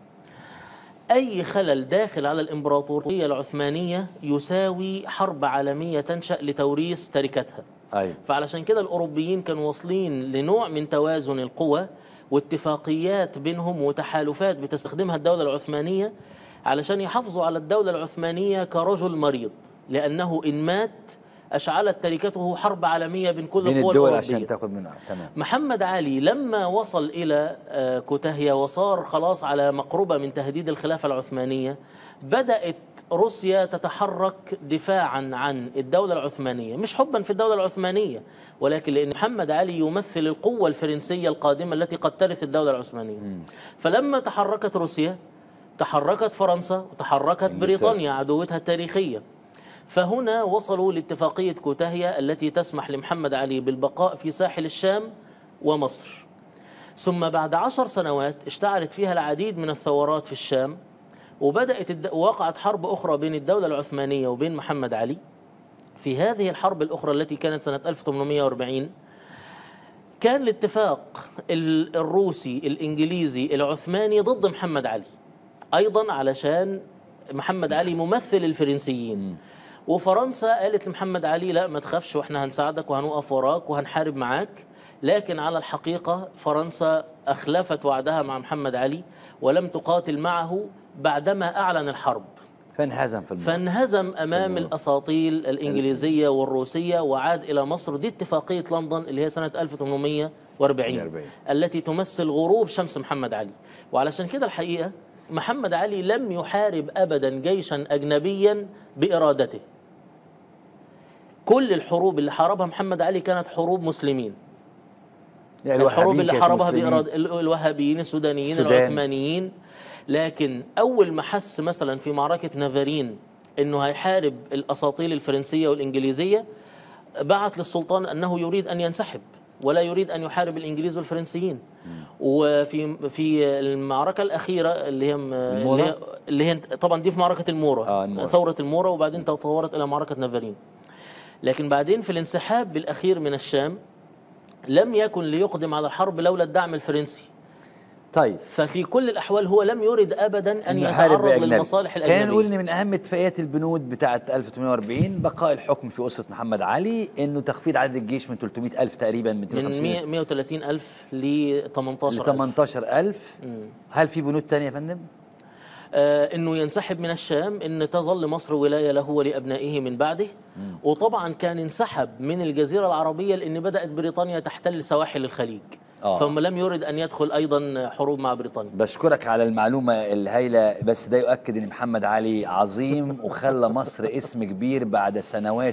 أي خلل داخل على الإمبراطورية العثمانية يساوي حرب عالمية تنشأ لتوريث تركتها ايوه فعلشان كده الأوروبيين كانوا واصلين لنوع من توازن القوى واتفاقيات بينهم وتحالفات بتستخدمها الدولة العثمانية علشان يحافظوا على الدولة العثمانية كرجل مريض لأنه إن مات أشعلت تركته حرب عالمية بين كل بين القوى الدول الأوروبية عشان تاخد منها تمام محمد علي لما وصل إلى آه، كوتاهية وصار خلاص على مقربة من تهديد الخلافة العثمانية بدأت روسيا تتحرك دفاعا عن الدولة العثمانية مش حبا في الدولة العثمانية ولكن لأن محمد علي يمثل القوة الفرنسية القادمة التي قد ترث الدولة العثمانية فلما تحركت روسيا تحركت فرنسا وتحركت إنجلترا. بريطانيا عدوتها التاريخية فهنا وصلوا لاتفاقية كوتاهية التي تسمح لمحمد علي بالبقاء في ساحل الشام ومصر ثم بعد عشر سنوات اشتعلت فيها العديد من الثورات في الشام وبدأت الد... وقعت حرب أخرى بين الدولة العثمانية وبين محمد علي في هذه الحرب الأخرى التي كانت سنة 1840 كان الاتفاق ال- الروسي الإنجليزي العثماني ضد محمد علي أيضا علشان محمد علي ممثل الفرنسيين وفرنسا قالت لمحمد علي لا ما تخافش واحنا هنساعدك وهنقف وراك وهنحارب معاك لكن على الحقيقة فرنسا أخلفت وعدها مع محمد علي ولم تقاتل معه بعدما أعلن الحرب فانهزم في الموضوع فانهزم امام الموضوع. الاساطيل الانجليزيه والروسيه وعاد الى مصر دي اتفاقيه لندن اللي هي سنه 1840 40. التي تمثل غروب شمس محمد علي وعلشان كده الحقيقه محمد علي لم يحارب ابدا جيشا اجنبيا بارادته كل الحروب اللي حاربها محمد علي كانت حروب مسلمين يعني الحروب الوهابيين اللي كانت حاربها مسلمين. بإرادة ال- الوهابيين السودانيين السودان. العثمانيين لكن اول ما حس مثلا في معركه نافارين انه هيحارب الاساطيل الفرنسيه والانجليزيه بعت للسلطان انه يريد ان ينسحب ولا يريد ان يحارب الانجليز والفرنسيين وفي في المعركه الاخيره اللي هي اللي هي, اللي هي طبعا دي في معركه المورا آه، المورا. ثوره المورا وبعدين تطورت الى معركه نافارين لكن بعدين في الانسحاب الاخير من الشام لم يكن ليقدم على الحرب لولا الدعم الفرنسي طيب ففي كل الاحوال هو لم يرد ابدا ان إنه يحارب يتعرض بأجنبي. للمصالح خلينا نقول الاجنبيه ان من اهم اتفاقيات البنود بتاعه 1840 بقاء الحكم في اسره محمد علي انه تخفيض عدد الجيش من 300 الف تقريبا من من 250 100 130 الف ل 18 ل 18000 هل في بنود تانية يا فندم؟ آه انه ينسحب من الشام ان تظل مصر ولايه له ولابنائه من بعده وطبعا كان انسحب من الجزيره العربيه لان بدات بريطانيا تحتل سواحل الخليج آه. فما لم يرد ان يدخل ايضا حروب مع بريطانيا بشكرك على المعلومة الهائلة بس ده يؤكد ان محمد علي عظيم وخلى مصر اسم كبير بعد سنوات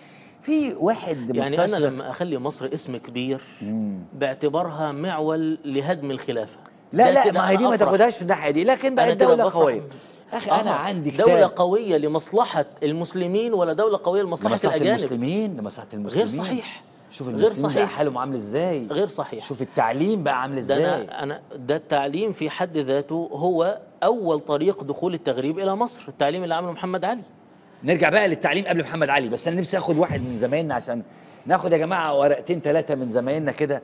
في واحد يعني انا مستشرق- لما اخلي مصر اسم كبير باعتبارها معول لهدم الخلافه لا ده لا كده ما هي دي أنا ما أفرح. تاخدهاش في الناحية دي لكن أنا بقت كده دولة بفرح. قوية اخي انا آه، عندي كتاب دولة قوية لمصلحة المسلمين ولا دولة قوية لمصلحة, لمصلحة الأجانب المسلمين لمصلحة المسلمين غير صحيح شوف غير المسلمين بقى صحيح. حالهم عامل ازاي غير صحيح شوف التعليم بقى عامل ده ازاي أنا, أنا ده التعليم في حد ذاته هو أول طريق دخول التغريب إلى مصر التعليم اللي عمله محمد علي نرجع بقى للتعليم قبل محمد علي بس انا نفسي اخد واحد من زمايلنا عشان ناخد يا جماعه ورقتين ثلاثه من زمايلنا كده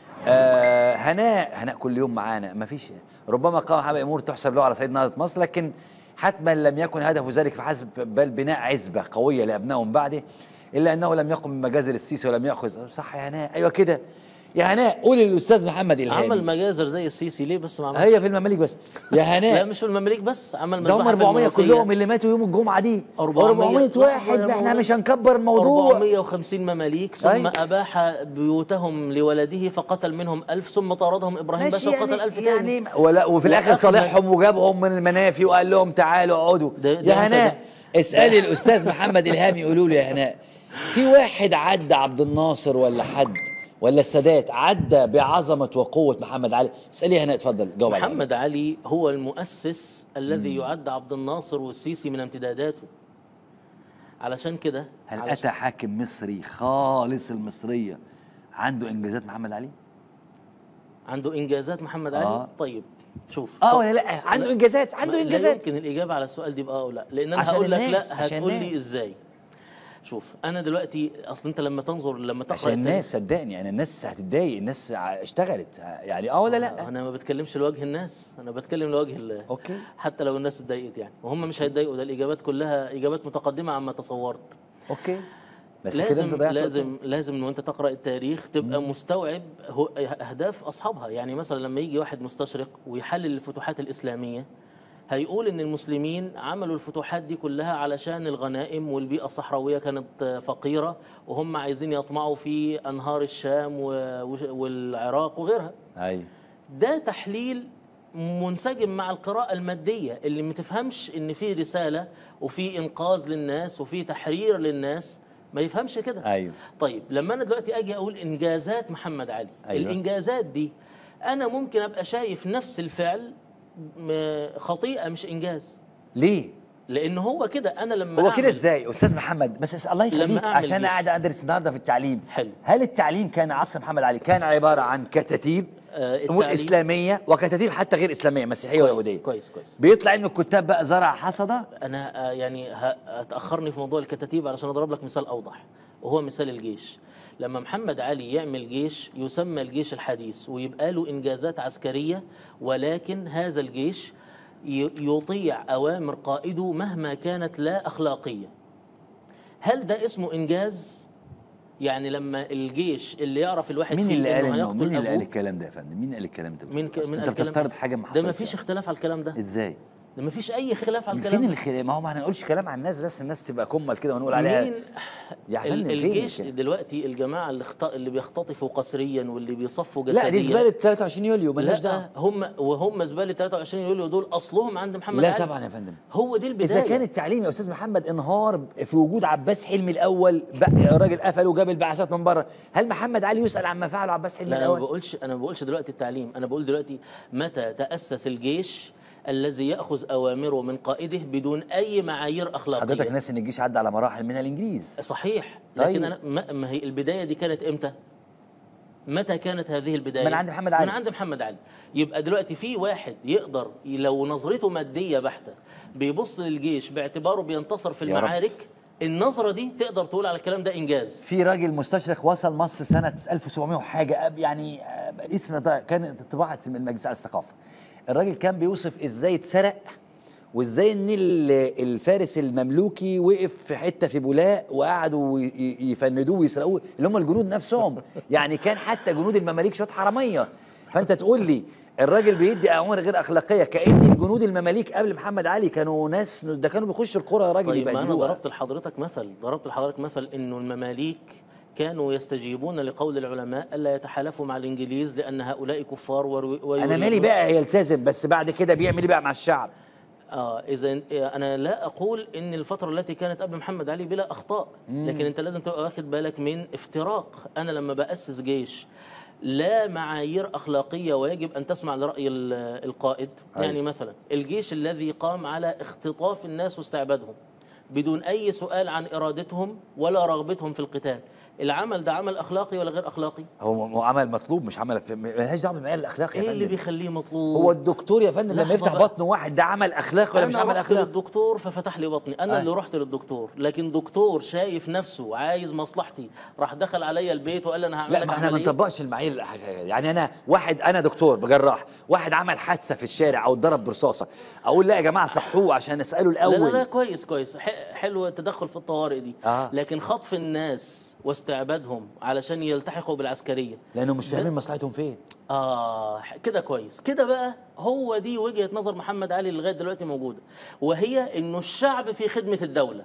آه هناء هناء كل يوم معانا ما فيش ربما قام حبا امور تحسب له على صعيد نهضه مصر لكن حتما لم يكن هدفه ذلك فحسب بل بناء عزبه قويه لابنائه من بعده الا انه لم يقم بمجازر السيسي ولم ياخذ صح يا هناء ايوه كده يا هناء قولي للاستاذ محمد الهامي عمل مجازر زي السيسي ليه بس ما عملش هي في المماليك بس يا لا هناء مش في المماليك بس عمل ده هم مذبحة في 400 المنوفية. كلهم اللي ماتوا يوم الجمعه دي 400 400 واحد لحظة يا احنا مولانا. مش هنكبر الموضوع 450 مماليك ثم أيوة. أباح بيوتهم لولده فقتل منهم ألف ثم طاردهم إبراهيم ماشي باشا وقتل ألف تاني يعني ولا وفي الاخر وأخذ- صالحهم وجابهم من المنافي وقال لهم تعالوا اقعدوا ده- ده يا أنت هناء ده- اسالي الاستاذ محمد الهامي قولوا له يا هناء في واحد عدى عبد الناصر ولا حد ولا السادات عدى بعظمه وقوه محمد علي اسالي يا هناء اتفضل جاوب عليها. محمد علي هو المؤسس الذي يعد عبد الناصر والسيسي من امتداداته علشان كده هل علشان- اتى حاكم مصري خالص المصريه عنده انجازات محمد علي عنده انجازات محمد علي آه. طيب شوف اه ص- ولا لا عنده انجازات عنده لا انجازات يمكن الاجابه على السؤال دي باه او لا لان انا عشان هقول لك الناس، لا عشان هتقول لي الناس. ازاي شوف انا دلوقتي اصل انت لما تنظر لما تقرا عشان التاريخ- الناس صدقني يعني الناس هتتضايق الناس ع- اشتغلت يعني اه ولا لا انا ما بتكلمش لوجه الناس انا بتكلم لوجه الله اوكي حتى لو الناس اتضايقت يعني وهم مش هيتضايقوا ده الاجابات كلها اجابات متقدمه عما تصورت اوكي بس كده لازم انت ضيعت لازم لازم وانت تقرا التاريخ تبقى مستوعب هو اهداف اصحابها يعني مثلا لما يجي واحد مستشرق ويحلل الفتوحات الاسلاميه هيقول ان المسلمين عملوا الفتوحات دي كلها علشان الغنائم والبيئه الصحراويه كانت فقيره وهم عايزين يطمعوا في انهار الشام و- وش- والعراق وغيرها ايوه ده تحليل منسجم مع القراءة المادية اللي ما تفهمش ان في رسالة وفي انقاذ للناس وفي تحرير للناس ما يفهمش كده ايوه طيب لما انا دلوقتي اجي اقول انجازات محمد علي أيوة. الانجازات دي انا ممكن ابقى شايف نفس الفعل م- خطيئة مش انجاز ليه لان هو كده انا لما هو كده أعمل- ازاي استاذ محمد بس الله يخليك أعمل عشان جيش. قاعد ادرس النهارده في التعليم حلو. هل التعليم كان عصر محمد علي كان عباره عن كتاتيب آه، امور التعليم- اسلاميه وكتاتيب حتى غير اسلاميه مسيحيه كويس ويهوديه كويس كويس بيطلع انه الكتاب بقى زرع حصده انا آه، يعني ه- هتاخرني في موضوع الكتاتيب علشان اضرب لك مثال اوضح وهو مثال الجيش لما محمد علي يعمل جيش يسمى الجيش الحديث ويبقى له انجازات عسكريه ولكن هذا الجيش ي- يطيع اوامر قائده مهما كانت لا اخلاقيه هل ده اسمه انجاز يعني لما الجيش اللي يعرف الواحد مين فيه اللي قال إنه انه هيقتل مين اللي قال أبوه، الكلام ده يا فندم مين قال الكلام ده مين ك... مين انت قال الكلام بتفترض ده؟ حاجه ما ده حصلتش ما فيش اختلاف على الكلام ده ازاي ده ما فيش اي خلاف على فين الكلام ده الخلاف ما هو ما هنقولش كلام عن الناس بس الناس تبقى كمل كده ونقول عليها مين يا ال- فندم فين الجيش الكلام؟ دلوقتي الجماعه اللي اخت... اللي بيختطفوا قسريا واللي بيصفوا لا جسديا دي زباله 23 يوليو مالناش دعوه لا هم وهم زباله 23 يوليو دول اصلهم عند محمد لا علي طبعا يا فندم هو دي البدايه اذا كان التعليم يا استاذ محمد انهار في وجود عباس حلمي الاول بقى الراجل قفل وجاب البعثات من بره هل محمد علي يسال عما فعله عباس حلمي لا انا ما الاول بقولش انا ما بقولش دلوقتي التعليم انا بقول دلوقتي متى تاسس الجيش الذي ياخذ اوامره من قائده بدون اي معايير اخلاقيه حضرتك ناس ان الجيش عدى على مراحل منها الانجليز صحيح طيب. لكن انا ما ما هي البدايه دي كانت امتى متى كانت هذه البدايه من عند محمد علي. من عند محمد علي يبقى دلوقتي في واحد يقدر لو نظرته ماديه بحته بيبص للجيش باعتباره بينتصر في يا رب. المعارك النظره دي تقدر تقول على الكلام ده انجاز في راجل مستشرق وصل مصر سنة 1700 وحاجة أب- يعني آه، اسم ده كان طباعة من المجلس على الثقافة الراجل كان بيوصف ازاي اتسرق وازاي ان ال- الفارس المملوكي وقف في حته في بولاق وقعدوا ي- يفندوه ويسرقوه اللي هم الجنود نفسهم يعني كان حتى جنود المماليك شويه حراميه فانت تقول لي الراجل بيدي اوامر غير اخلاقيه كان الجنود المماليك قبل محمد علي كانوا ناس ده كانوا بيخشوا القرى يا راجل طيب ما انا يبهدلوها ضربت لحضرتك مثل ضربت لحضرتك مثل انه المماليك كانوا يستجيبون لقول العلماء الا يتحالفوا مع الانجليز لان هؤلاء كفار ويرو- انا مالي ويريدون- بقى يلتزم بس بعد كده بيعمل ايه بقى مع الشعب اه اذا انا لا اقول ان الفتره التي كانت قبل محمد علي بلا اخطاء لكن انت لازم تبقى واخد بالك من افتراق انا لما باسس جيش لا معايير اخلاقيه ويجب ان تسمع لراي ال- القائد أيوة. يعني مثلا الجيش الذي قام على اختطاف الناس واستعبادهم بدون اي سؤال عن ارادتهم ولا رغبتهم في القتال العمل ده عمل اخلاقي ولا غير اخلاقي هو هو عمل مطلوب مش عمل في- ملهاش دعوه بالمعيار الاخلاقي يا ايه اللي فندم بيخليه مطلوب هو الدكتور يا فندم لما لحظة يفتح بقى. بطن واحد ده عمل اخلاقي ولا مش أنا عمل رحت اخلاقي للدكتور ففتح لي بطني انا أي. اللي رحت للدكتور لكن دكتور شايف نفسه عايز مصلحتي راح دخل عليا البيت وقال لي انا هعمل لا لك ما احنا ما عملية. نطبقش المعايير الأخلاقية. يعني انا واحد انا دكتور بجراح واحد عمل حادثه في الشارع او اتضرب برصاصه اقول لا يا جماعه صحوه عشان اساله لا الاول لا لا كويس كويس ح- حلو التدخل في الطوارئ دي آه. لكن خطف الناس واستعبادهم علشان يلتحقوا بالعسكريه لانه مش فاهمين مصلحتهم فين آه كده كويس كده بقى هو دي وجهة نظر محمد علي اللي لغاية دلوقتي موجودة وهي إنه الشعب في خدمة الدولة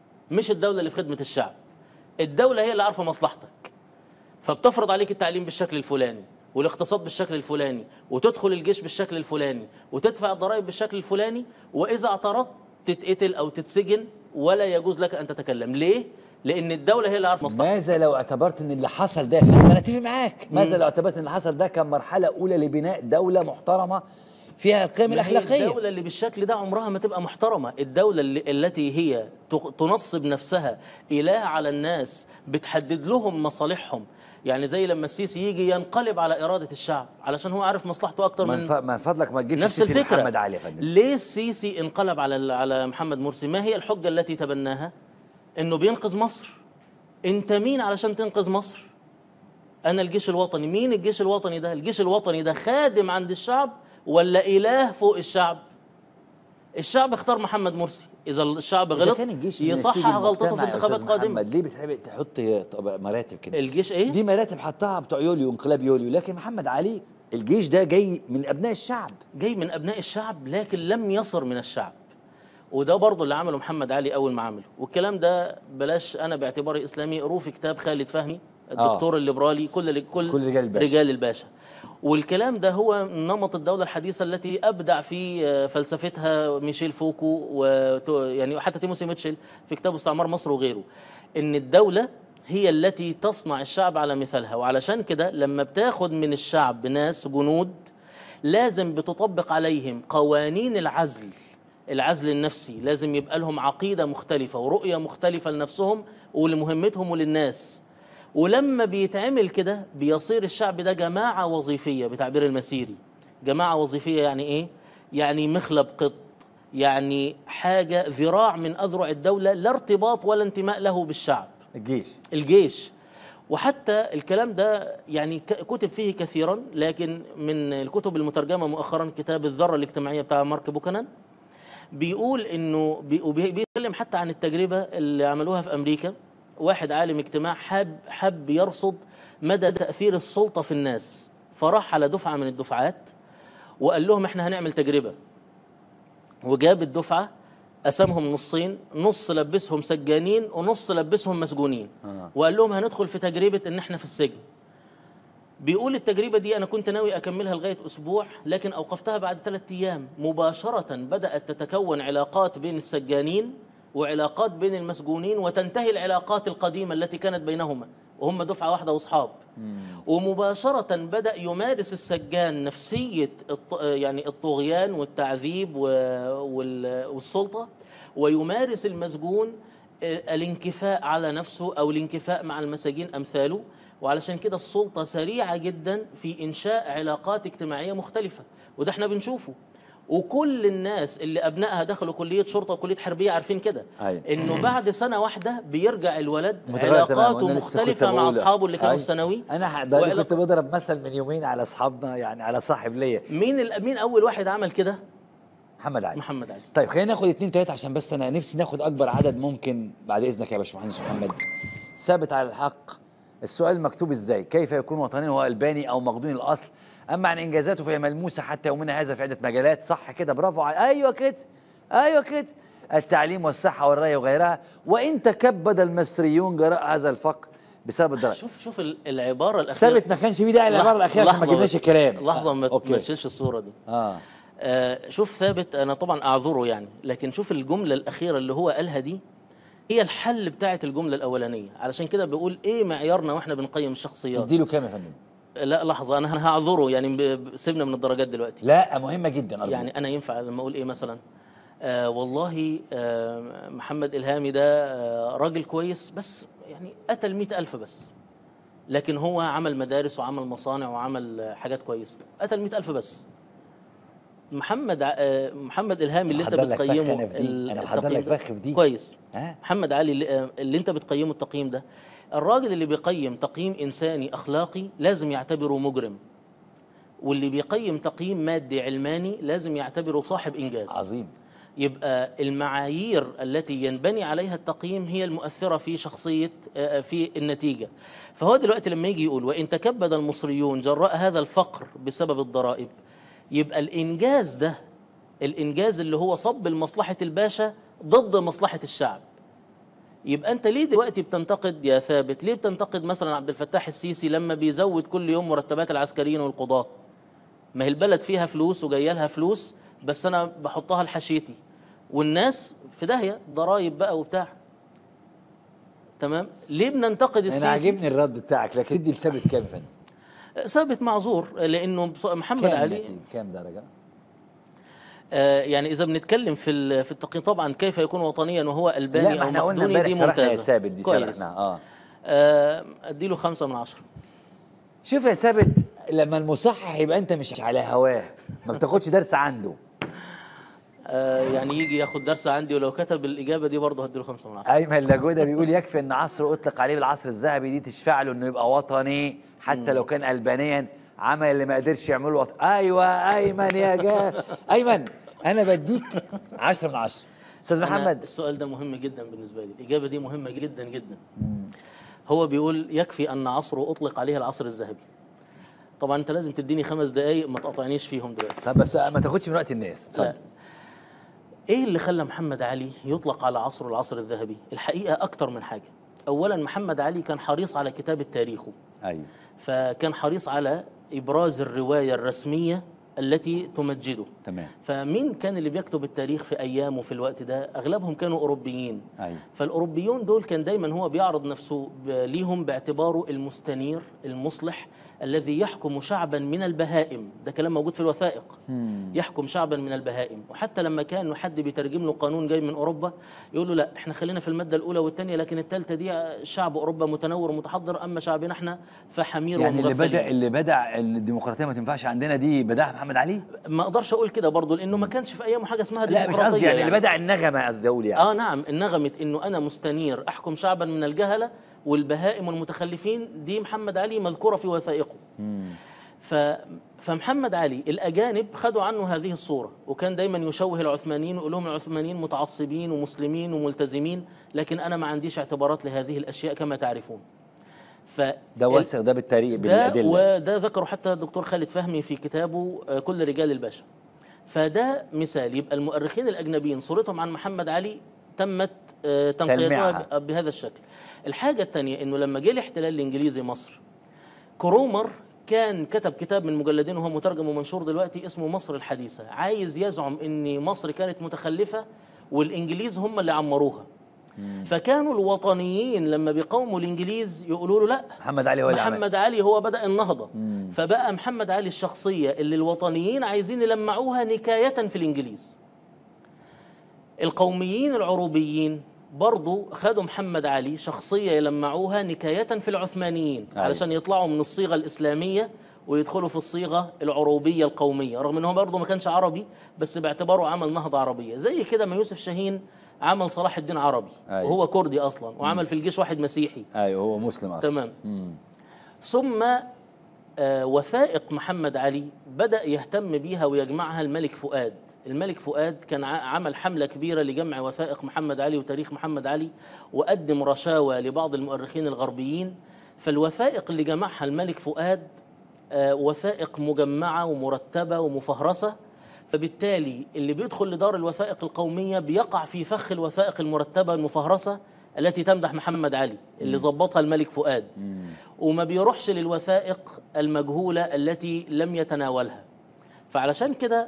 مش الدولة اللي في خدمة الشعب الدولة هي اللي عارفة مصلحتك فبتفرض عليك التعليم بالشكل الفلاني والاقتصاد بالشكل الفلاني وتدخل الجيش بالشكل الفلاني وتدفع الضرائب بالشكل الفلاني وإذا اعترضت تتقتل أو تتسجن ولا يجوز لك أن تتكلم ليه؟ لأن الدولة هي اللي عارفة مصلحتك ماذا لو اعتبرت ان اللي حصل ده يا فندم انا اتفق معاك ماذا لو اعتبرت ان اللي حصل ده كان مرحله اولى لبناء دوله محترمه فيها القيم ما هي الاخلاقيه الدولة اللي بالشكل ده عمرها ما تبقى محترمة الدولة اللي التي هي ت- تنصب نفسها إله على الناس بتحدد لهم مصالحهم يعني زي لما السيسي يجي ينقلب على إرادة الشعب علشان هو عارف مصلحته أكتر من, من ف... من فضلك ما تجيبش نفس السيسي الفكرة محمد علي يا فندم ليه السيسي انقلب على ال- على محمد مرسي ما هي الحجة التي تبناها انه بينقذ مصر انت مين علشان تنقذ مصر انا الجيش الوطني مين الجيش الوطني ده الجيش الوطني ده خادم عند الشعب ولا اله فوق الشعب الشعب اختار محمد مرسي اذا الشعب إذا غلط كان الجيش من يصحح نسيج غلطته في المجتمع يا انتخابات أستاذ قادمه محمد ليه بتحب تحط طب- مراتب كده الجيش ايه دي مراتب حطها بتوع يوليو انقلاب يوليو لكن محمد علي الجيش ده جاي من ابناء الشعب جاي من ابناء الشعب لكن لم يصر من الشعب وده برضه اللي عمله محمد علي اول ما عمله والكلام ده بلاش انا باعتباري اسلامي قروه في كتاب خالد فهمي الدكتور الليبرالي كل كل, كل رجال الباشا. رجال الباشا والكلام ده هو نمط الدولة الحديثة التي أبدع في آه، فلسفتها ميشيل فوكو و يعني حتى تيموسي ميتشل في كتاب استعمار مصر وغيره إن الدولة هي التي تصنع الشعب على مثالها وعلشان كده لما بتاخد من الشعب ناس جنود لازم بتطبق عليهم قوانين العزل العزل النفسي لازم يبقى لهم عقيدة مختلفة ورؤية مختلفة لنفسهم ولمهمتهم وللناس ولما بيتعمل كده بيصير الشعب ده جماعة وظيفية بتعبير المسيري جماعة وظيفية يعني إيه؟ يعني مخلب قط يعني حاجة ذراع من أذرع الدولة لا ارتباط ولا انتماء له بالشعب الجيش الجيش وحتى الكلام ده يعني ك- كتب فيه كثيرا لكن من الكتب المترجمة مؤخرا كتاب الذرة الاجتماعية بتاع مارك بوكانان بيقول انه بي- وبي- بيتكلم حتى عن التجربة اللي عملوها في امريكا واحد عالم اجتماع حب حب يرصد مدى تأثير السلطة في الناس فراح على دفعة من الدفعات وقال لهم احنا هنعمل تجربة وجاب الدفعة قسمهم نصين نص لبسهم سجانين ونص لبسهم مسجونين آه. وقال لهم هندخل في تجربة ان احنا في السجن بيقول التجربة دي أنا كنت ناوي أكملها لغاية أسبوع لكن أوقفتها بعد ثلاثة أيام مباشرة بدأت تتكون علاقات بين السجانين وعلاقات بين المسجونين وتنتهي العلاقات القديمة التي كانت بينهما وهم دفعه واحده واصحاب ومباشره بدا يمارس السجان نفسيه الط... يعني الطغيان والتعذيب و... وال... والسلطه ويمارس المسجون آه، الانكفاء على نفسه او الانكفاء مع المساجين امثاله وعلشان كده السلطه سريعه جدا في انشاء علاقات اجتماعيه مختلفه وده احنا بنشوفه وكل الناس اللي ابنائها دخلوا كليه شرطه وكليه حربيه عارفين كده أيوة. انه بعد سنه واحده بيرجع الولد متغير تماماً، علاقاته وأنا لسه كنت مختلفه مع بقول- اصحابه اللي كانوا أيوة. في ثانوي انا ح- ده أنا وعلاق- كنت بضرب مثل من يومين على اصحابنا يعني على صاحب ليا مين ال- مين اول واحد عمل كده محمد علي محمد علي طيب خلينا ناخد اتنين تلاته عشان بس انا نفسي ناخد اكبر عدد ممكن بعد اذنك يا باشمهندس محمد ثابت على الحق السؤال مكتوب ازاي كيف يكون وطنيا وهو الباني او مقدوني الاصل اما عن انجازاته فهي ملموسه حتى يومنا هذا في عده مجالات صح كده برافو علي. ايوه كده ايوه كده التعليم والصحه والري وغيرها وان تكبد المصريون جراء هذا الفقر بسبب الضرائب شوف شوف ال- العباره الاخيره ثابت ما كانش فيه داعي للعباره الاخيره عشان ما لحظة جبناش بس. الكلام لحظه ما اوكي ما تشيلش الصوره دي اه آه شوف ثابت انا طبعا اعذره يعني لكن شوف الجمله الاخيره اللي هو قالها دي هي الحل بتاعه الجمله الاولانيه علشان كده بيقول ايه معيارنا واحنا بنقيم الشخصيات تديله كام يا فندم لا لحظه انا أنا هعذره يعني ب- ب- سيبنا من الدرجات دلوقتي لا مهمه جدا أرجوك. يعني انا ينفع لما اقول ايه مثلا آه والله آه محمد الهامي ده آه راجل كويس بس يعني قتل مئة ألف بس لكن هو عمل مدارس وعمل مصانع وعمل آه، حاجات كويسة قتل مئة ألف بس محمد ع- آه، محمد الهامي اللي انت محضر لك فخ بتقيمه أنا في دي. ال- أنا محضر لك التقييم ده فخ في دي. كويس ها محمد علي اللي, آه، اللي انت بتقيمه التقييم ده الراجل اللي بيقيم تقييم انساني اخلاقي لازم يعتبره مجرم واللي بيقيم تقييم مادي علماني لازم يعتبره صاحب انجاز عظيم يبقى المعايير التي ينبني عليها التقييم هي المؤثرة في شخصية آه، في النتيجة فهو دلوقتي لما يجي يقول وإن تكبد المصريون جراء هذا الفقر بسبب الضرائب يبقى الإنجاز ده الإنجاز اللي هو صب لمصلحة الباشا ضد مصلحة الشعب يبقى انت ليه دلوقتي بتنتقد يا ثابت ليه بتنتقد مثلا عبد الفتاح السيسي لما بيزود كل يوم مرتبات العسكريين والقضاه ما هي البلد فيها فلوس وجايه لها فلوس بس انا بحطها لحشيتي والناس في داهيه ضرايب بقى وبتاع تمام ليه بننتقد انا السيسي عاجبني الرد بتاعك لكن ادي لثابت كام يا فندم ثابت معذور لانه بص- محمد كام علي النتيجة؟ كام درجه آه يعني اذا بنتكلم في ال- في التقييم طبعا كيف يكون وطنيا وهو الباني لا ما او احنا قلنا مقدوني دي امبارح شرحنا يا ممتازه ثابت دي كويس شرحنا اه آه اديله خمسة من عشرة شوف يا ثابت لما المصحح يبقى انت مش على هواه ما بتاخدش درس عنده آه يعني يجي ياخد درس عندي ولو كتب الاجابه دي برضه هديله خمسة من عشرة ايمن لاجوده بيقول يكفي ان عصر اطلق عليه بالعصر الذهبي دي تشفع له انه يبقى وطني حتى لو كان البانيا عمل اللي ما قدرش يعمله وط... ايوه ايمن يا جا ايمن انا بديك 10 من 10 استاذ أنا محمد السؤال ده مهم جدا بالنسبه لي الاجابه دي مهمه جدا جدا هو بيقول يكفي ان عصره اطلق عليه العصر الذهبي طبعا انت لازم تديني خمس دقائق ما تقطعنيش فيهم دلوقتي طب بس ما تاخدش من وقت الناس لا اتفضل. ايه اللي خلى محمد علي يطلق على عصره العصر الذهبي الحقيقه اكتر من حاجه اولا محمد علي كان حريص على كتابه تاريخه ايوه فكان حريص على ابراز الروايه الرسميه التي تمجده تمام فمين كان اللي بيكتب التاريخ في ايامه في الوقت ده اغلبهم كانوا اوروبيين ايوه فالاوروبيون دول كان دايما هو بيعرض نفسه ب- ليهم باعتباره المستنير المصلح الذي يحكم شعبا من البهائم ده كلام موجود في الوثائق يحكم شعبا من البهائم وحتى لما كان حد بيترجم له قانون جاي من اوروبا يقول له لا احنا خلينا في الماده الاولى والثانيه لكن الثالثه دي شعب اوروبا متنور ومتحضر اما شعبنا احنا فحمير يعني اللي ومغفلين. بدا اللي بدا إن الديمقراطيه ما تنفعش عندنا دي بداها محمد علي ما اقدرش اقول كده برضه لانه ما كانش في ايامه حاجه اسمها لا مش ديمقراطيه قصدي يعني, اللي بدا النغمه قصدي اقول يعني اه نعم النغمة انه انا مستنير احكم شعبا من الجهلة والبهائم والمتخلفين دي محمد علي مذكورة في وثائقه ف فمحمد علي الاجانب خدوا عنه هذه الصورة وكان دايما يشوه العثمانيين ويقول لهم العثمانيين متعصبين ومسلمين وملتزمين لكن انا ما عنديش اعتبارات لهذه الاشياء كما تعرفون ف ده وثق ده بالتاريخ ده بالادله وده ذكره حتى الدكتور خالد فهمي في كتابه آه، كل رجال الباشا فده مثال يبقى المؤرخين الاجنبيين صورتهم عن محمد علي تمت آه، تنقيتها تلميعها. ب- بهذا الشكل الحاجه الثانيه انه لما جه الاحتلال الانجليزي مصر كرومر كان كتب كتاب من مجلدين وهو مترجم ومنشور دلوقتي اسمه مصر الحديثه عايز يزعم ان مصر كانت متخلفه والانجليز هم اللي عمروها فكانوا الوطنيين لما بيقاوموا الانجليز يقولوا له لا محمد علي هو اللي عمل محمد علي هو بدأ النهضة فبقى محمد علي الشخصية اللي الوطنيين عايزين يلمعوها نكاية في الإنجليز القوميين العروبيين برضو خدوا محمد علي شخصية يلمعوها نكاية في العثمانيين أيوة. علشان يطلعوا من الصيغة الإسلامية ويدخلوا في الصيغة العروبية القومية رغم أنه برضه ما كانش عربي بس باعتباره عمل نهضة عربية زي كده ما يوسف شاهين عمل صلاح الدين عربي أيوة. وهو كردي أصلا وعمل في الجيش واحد مسيحي ايوه هو مسلم اصلا تمام مم. ثم آه، وثائق محمد علي بدأ يهتم بيها ويجمعها الملك فؤاد الملك فؤاد كان ع- عمل حملة كبيرة لجمع وثائق محمد علي وتاريخ محمد علي وقدم رشاوى لبعض المؤرخين الغربيين فالوثائق اللي جمعها الملك فؤاد آه، وثائق مجمعة ومرتبة ومفهرسة فبالتالي اللي بيدخل لدار الوثائق القومية بيقع في فخ الوثائق المرتبة المفهرسة التي تمدح محمد علي اللي ظبطها الملك فؤاد وما بيروحش للوثائق المجهولة التي لم يتناولها فعلشان كده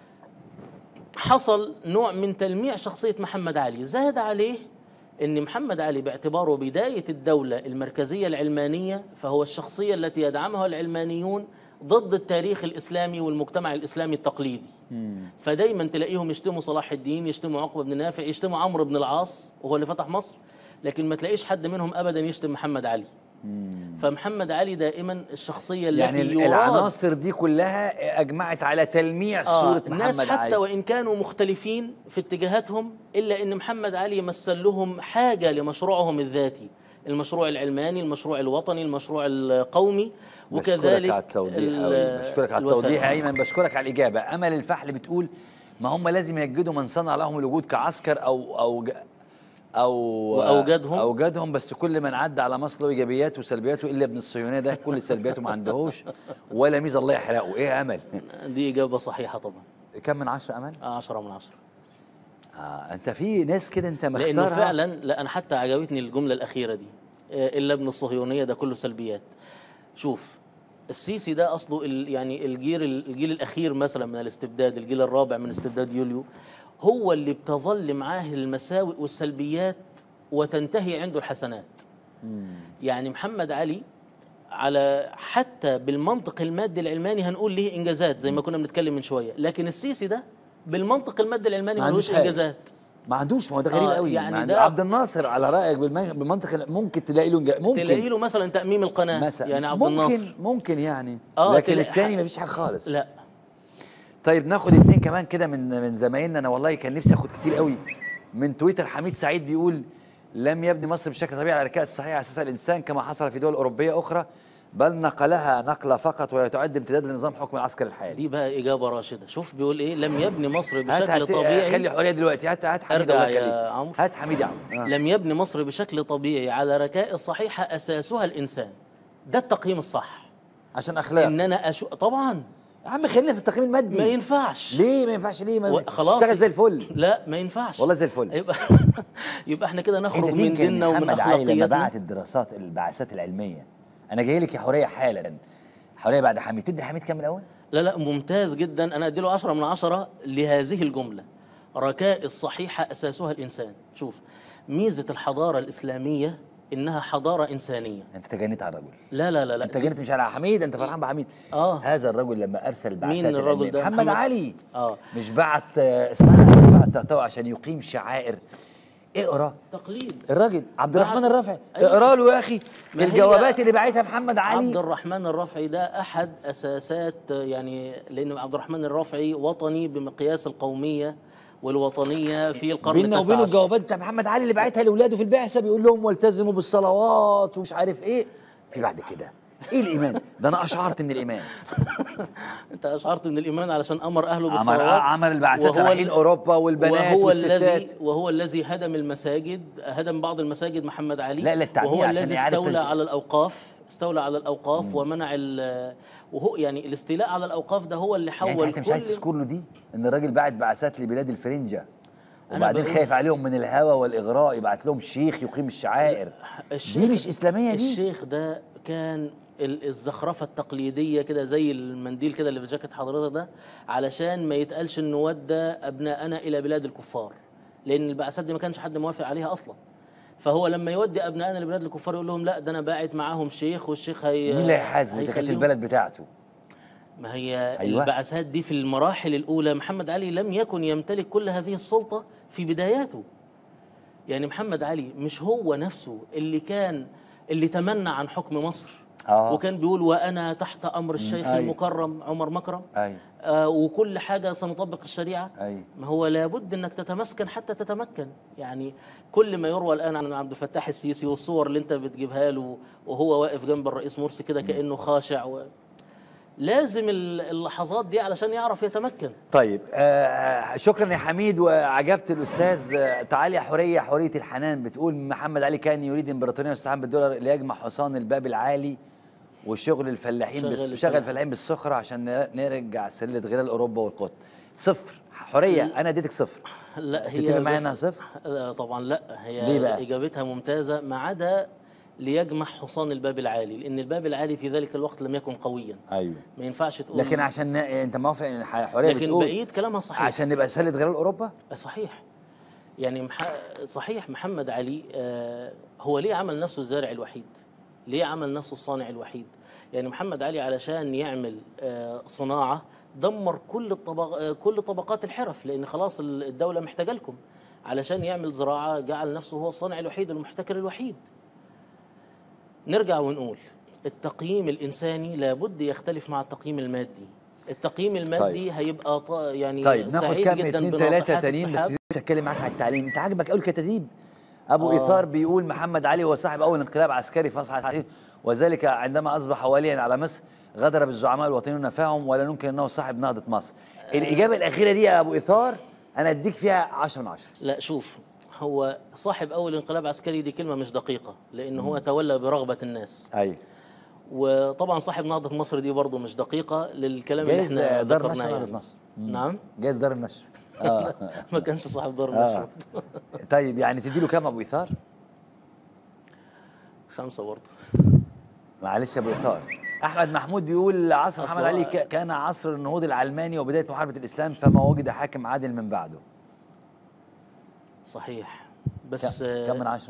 حصل نوع من تلميع شخصية محمد علي زاد عليه أن محمد علي باعتباره بداية الدولة المركزية العلمانية فهو الشخصية التي يدعمها العلمانيون ضد التاريخ الإسلامي والمجتمع الإسلامي التقليدي فدايما تلاقيهم يشتموا صلاح الدين يشتموا عقبة بن نافع يشتموا عمرو بن العاص وهو اللي فتح مصر لكن ما تلاقيش حد منهم أبدا يشتم محمد علي فمحمد علي دائما الشخصية التي يعني ال- يراد العناصر دي كلها اجمعت على تلميع آه صوره الناس محمد حتى علي وإن كانوا مختلفين في اتجاهاتهم إلا أن محمد علي مثل لهم حاجة لمشروعهم الذاتي المشروع العلماني المشروع الوطني المشروع القومي بشكرك وكذلك على التوضيح ال- أوي. بشكرك على الوثائق. التوضيح يا ايمن بشكرك على الاجابه امل الفحل بتقول ما هم لازم يجدوا من صنع لهم الوجود كعسكر او او ج- او وأوجدهم. اوجدهم بس كل من عدى على مصر له ايجابياته وسلبياته الا ابن الصهيونيه ده كل سلبياته ما عندهوش ولا ميزه الله يحرقه ايه يا امل دي إجابة صحيحة طبعا كم من عشرة امل آه، عشرة من عشرة آه انت في ناس كده انت مختارها لأنه فعلا لا أنا حتى عجبتني الجملة الأخيرة دي آه، إلا ابن الصهيونية ده كله سلبيات شوف السيسي ده أصله ال- يعني الجيل الجيل الأخير مثلا من الاستبداد الجيل الرابع من استبداد يوليو هو اللي بتظل معاه المساوئ والسلبيات وتنتهي عنده الحسنات يعني محمد علي على حتى بالمنطق المادي العلماني هنقول ليه انجازات زي ما كنا بنتكلم من شويه لكن السيسي ده بالمنطق المادي العلماني ما ملوش عندوش حاجة. انجازات ما عندوش ما هو ده غريب آه، قوي يعني ما عنده- ده- عبد الناصر على رايك بالم- بالمنطق ممكن تلاقي له إنجا- ممكن تلاقي له مثلا تاميم القناه مثلا يعني عبد ممكن الناصر ممكن يعني آه، لكن تلاقي التاني حق- مفيش حاجه خالص لا طيب ناخد اتنين كمان كده من من زمايلنا انا والله كان نفسي اخد كتير قوي من تويتر حميد سعيد بيقول لم يبني مصر بشكل طبيعي على الركائز الصحيحه على اساس الانسان كما حصل في دول اوروبيه اخرى بل نقلها نقله فقط وهي تعد امتداد لنظام حكم العسكر الحالي دي بقى اجابه راشده شوف بيقول ايه لم يبني مصر هات بشكل هات- طبيعي خلي حريه دلوقتي هات هات حميد ارجع الله يا يخليك. عمرو هات حميد يا عم آه. لم يبني مصر بشكل طبيعي على ركائز صحيحه اساسها الانسان ده التقييم الصح عشان اخلاق ان انا أشو... طبعا يا عم خلينا في التقييم المادي ما ينفعش ليه ما ينفعش ليه ما و- خلاص. اشتغل زي الفل لا ما ينفعش والله زي الفل يبقى يبقى احنا كده انت نخرج من تمكن ديننا ومن محمد علي لما اخلاقياتنا بعت الدراسات البعثات العلميه انا جاي لك يا حوريه حالا حوريه بعد حميد تدي حميد كام الاول لا لا ممتاز جدا انا اديله عشرة من عشرة لهذه الجمله ركائز صحيحه اساسها الانسان شوف ميزه الحضاره الاسلاميه انها حضاره انسانيه انت تجنيت على الرجل لا لا لا لا انت جنيت مش على حميد انت فرحان بحميد آه. هذا الرجل لما ارسل البعثات مين الرجل العلمية. ده؟ محمد, محمد- علي اه مش بعت آه، اسمها بعت تهتوى عشان يقيم شعائر اقرا تقليد الراجل عبد الرحمن بعت- الرافعي أيوة. اقرا له يا اخي ما هي- الجوابات اللي بعتها محمد عبد علي الرحمن الرافعي ده احد اساسات يعني لان عبد الرحمن الرافعي وطني بمقياس القوميه والوطنيه في القرن بيننا التاسع وبينه عشر. الجوابات بتاع محمد علي اللي بعتها لاولاده في البعثه بيقول لهم والتزموا بالصلوات ومش عارف ايه في بعد كده ايه الايمان ده انا اشعرت من الايمان انت اشعرت من الايمان علشان امر اهله عمل بالصلوات عمل البعثات وهو رايحين ال- اوروبا والبنات وهو والستات الذي وهو الذي هدم المساجد هدم بعض المساجد محمد علي لا، للتعمير وهو عشان الذي إعادة استولى تنشئة. على الاوقاف استولى على الاوقاف ومنع ال وهو يعني الاستيلاء على الاوقاف ده هو اللي حول يعني انت مش عايز كل تذكر له دي ان الراجل بعت بعثات لبلاد الفرنجه أنا وبعدين بقول- خايف عليهم من الهوى والاغراء يبعت لهم شيخ يقيم الشعائر دي مش اسلاميه دي الشيخ ده كان ال- الزخرفه التقليديه كده زي المنديل كده اللي في جاكيت حضرتك ده علشان ما يتقالش انه ودى ابنائنا الى بلاد الكفار لان البعثات دي ما كانش حد موافق عليها اصلا فهو لما يودي ابنائنا لبلاد الكفار يقول لهم لا ده انا باعت معاهم شيخ والشيخ هي مين اللي هيحاسبه اذا كانت هيخليهم- البلد بتاعته ما هي أيوة. أيوة. البعثات دي في المراحل الأولى محمد علي لم يكن يمتلك كل هذه السلطة في بداياته يعني محمد علي مش هو نفسه اللي كان اللي تمنى عن حكم مصر آه. وكان بيقول وأنا تحت أمر الشيخ أيوة. المكرم عمر مكرم اي آه وكل حاجة سنطبق الشريعة اي ما هو لابد انك تتمسكن حتى تتمكن يعني كل ما يروى الان عن عبد الفتاح السيسي والصور اللي انت بتجيبها له وهو واقف جنب الرئيس مرسي كده كانه خاشع و... لازم ال- اللحظات دي علشان يعرف يتمكن طيب آه شكرا يا حميد وعجبت الاستاذ آه تعالي يا حوريه حوريه الحنان بتقول محمد علي كان يريد امبراطوريه واستعان بالدولار ليجمع حصان الباب العالي وشغل الفلاحين شغل بس شغل الفلاح. الفلاحين بالسخره عشان نر- نرجع سله غلال اوروبا والقطن صفر حوريه انا اديتك صفر لا هي تتفق معايا بس- انها صفر؟ لا طبعا لا هي ليه بقى؟ اجابتها ممتازه ما عدا ليجمع حصان الباب العالي لان الباب العالي في ذلك الوقت لم يكن قويا ايوه ما ينفعش تقول لكن عشان ن- انت موافق ان ح- حوريه لكن بتقول بقيه كلامها صحيح عشان نبقى سله غلال اوروبا صحيح يعني مح... صحيح محمد علي آه هو ليه عمل نفسه الزارع الوحيد ليه عمل نفسه الصانع الوحيد يعني محمد علي علشان يعمل آه صناعة دمر كل الطبق... آه كل طبقات الحرف لأن خلاص ال- الدولة محتاجة لكم علشان يعمل زراعة جعل نفسه هو الصانع الوحيد المحتكر الوحيد نرجع ونقول التقييم الإنساني لابد يختلف مع التقييم المادي التقييم المادي هيبقى ط... يعني طيب ناخد سعيد كام جدا اتنين بناطحات تلاته تانيين بس السحاب. لسه اتكلم معاك عن التعليم انت عاجبك قوي الكتاتيب ابو آه. ايثار بيقول محمد علي هو صاحب اول انقلاب عسكري في مصر الحديث وذلك عندما اصبح واليا على مصر غدر بالزعماء الوطنيين ونفاهم ولا ننكر انه صاحب نهضه مصر الاجابه الاخيره دي يا ابو ايثار انا اديك فيها 10 من 10 لا شوف هو صاحب اول انقلاب عسكري دي كلمه مش دقيقه لان هو تولى برغبه الناس ايوه وطبعا صاحب نهضه مصر دي برضه مش دقيقه للكلام اللي جايز احنا دار ذكرناه نشر يعني. نهضه مصر مم. نعم جايز دار النشر اه ما كانش صاحب دار آه. النشر طيب يعني تدي له كام ابو ايثار خمسه برضه معلش يا ابو ايثار احمد محمود بيقول عصر أصل محمد هو- علي ك- كان عصر النهوض العلماني وبدايه محاربه الاسلام فما وجد حاكم عادل من بعده صحيح بس ك- كم من عشرة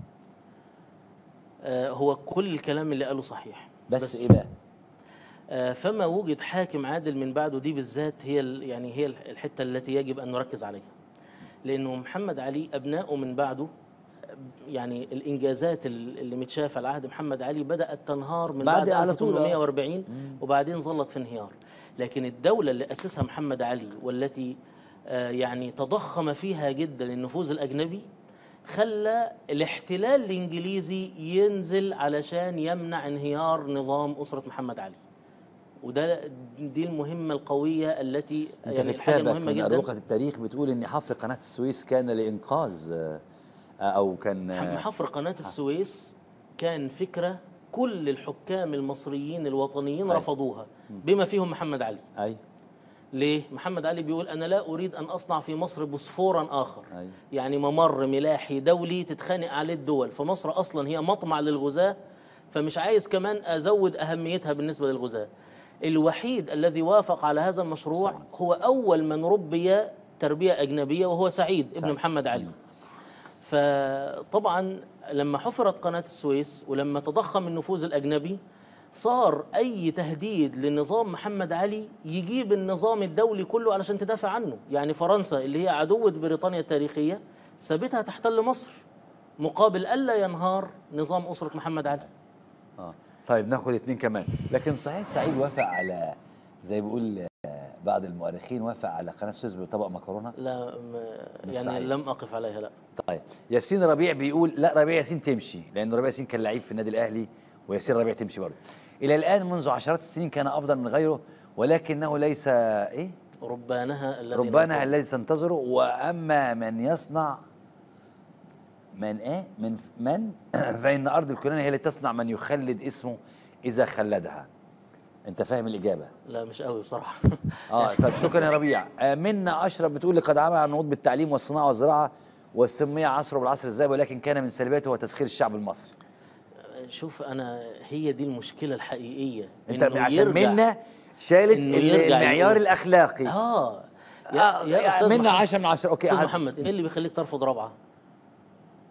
آه هو كل الكلام اللي قاله صحيح بس, بس ايه بقى آه، فما وجد حاكم عادل من بعده دي بالذات هي ال- يعني هي ال- الحته التي يجب ان نركز عليها لانه محمد علي ابنائه من بعده آه، يعني الانجازات ال- اللي متشافه على عهد محمد علي بدات تنهار من بعد بعد, على طول، آه. 1840 وبعدين ظلت في انهيار لكن الدوله اللي اسسها محمد علي والتي آه، يعني تضخم فيها جدا النفوذ الاجنبي خلى الاحتلال الانجليزي ينزل علشان يمنع انهيار نظام اسره محمد علي وده دي المهمه القويه التي انت يعني في الحاجه كتابك المهمه من جدا اروقه التاريخ بتقول ان حفر قناه السويس كان لانقاذ آه، او كان آه، حفر قناه السويس كان فكره كل الحكام المصريين الوطنيين أي. رفضوها بما فيهم محمد علي اي ليه محمد علي بيقول انا لا اريد ان اصنع في مصر بوسفورا اخر أي. يعني ممر ملاحي دولي تتخانق عليه الدول فمصر اصلا هي مطمع للغزاة فمش عايز كمان ازود اهميتها بالنسبه للغزاة الوحيد الذي وافق على هذا المشروع سعيد. هو اول من ربي تربيه اجنبيه وهو سعيد ابن سعيد. محمد علي فطبعا لما حفرت قناه السويس ولما تضخم النفوذ الاجنبي صار اي تهديد لنظام محمد علي يجيب النظام الدولي كله علشان تدافع عنه يعني فرنسا اللي هي عدوة بريطانيا التاريخية سابتها تحتل مصر مقابل الا ينهار نظام اسره محمد علي اه طيب ناخد اتنين كمان لكن صحيح سعيد وافق على زي بيقول آه، بعض المؤرخين وافق على قناه السويس بطبق مكرونه لا م- مش يعني صحيح. لم اقف عليها لا طيب ياسين ربيع بيقول لا ربيع ياسين تمشي لان ربيع ياسين كان لعيب في النادي الاهلي وياسين ربيع تمشي برضه الى الان منذ عشرات السنين كان افضل من غيره ولكنه ليس ايه ربانها الذي ربنا ننتظر. الذي تنتظره واما من يصنع من ايه من من فان ارض الكنانه هي التي تصنع من يخلد اسمه اذا خلدها انت فاهم الاجابه لا مش قوي بصراحه اه طب شكرا يا ربيع آه منا اشرف بتقول لقد عمل على النهوض بالتعليم والصناعه والزراعه وسمي عصره بالعصر الذهبي ولكن كان من سلبياته هو تسخير الشعب المصري شوف انا هي دي المشكله الحقيقيه انت إنه عشان يرجع- منا شالت إنه ال- يرجع المعيار يقول- الاخلاقي اه آه، يا, يا يعني استاذ منا محمد 10 من 10 اوكي استاذ عاد- محمد ايه اللي بيخليك ترفض رابعه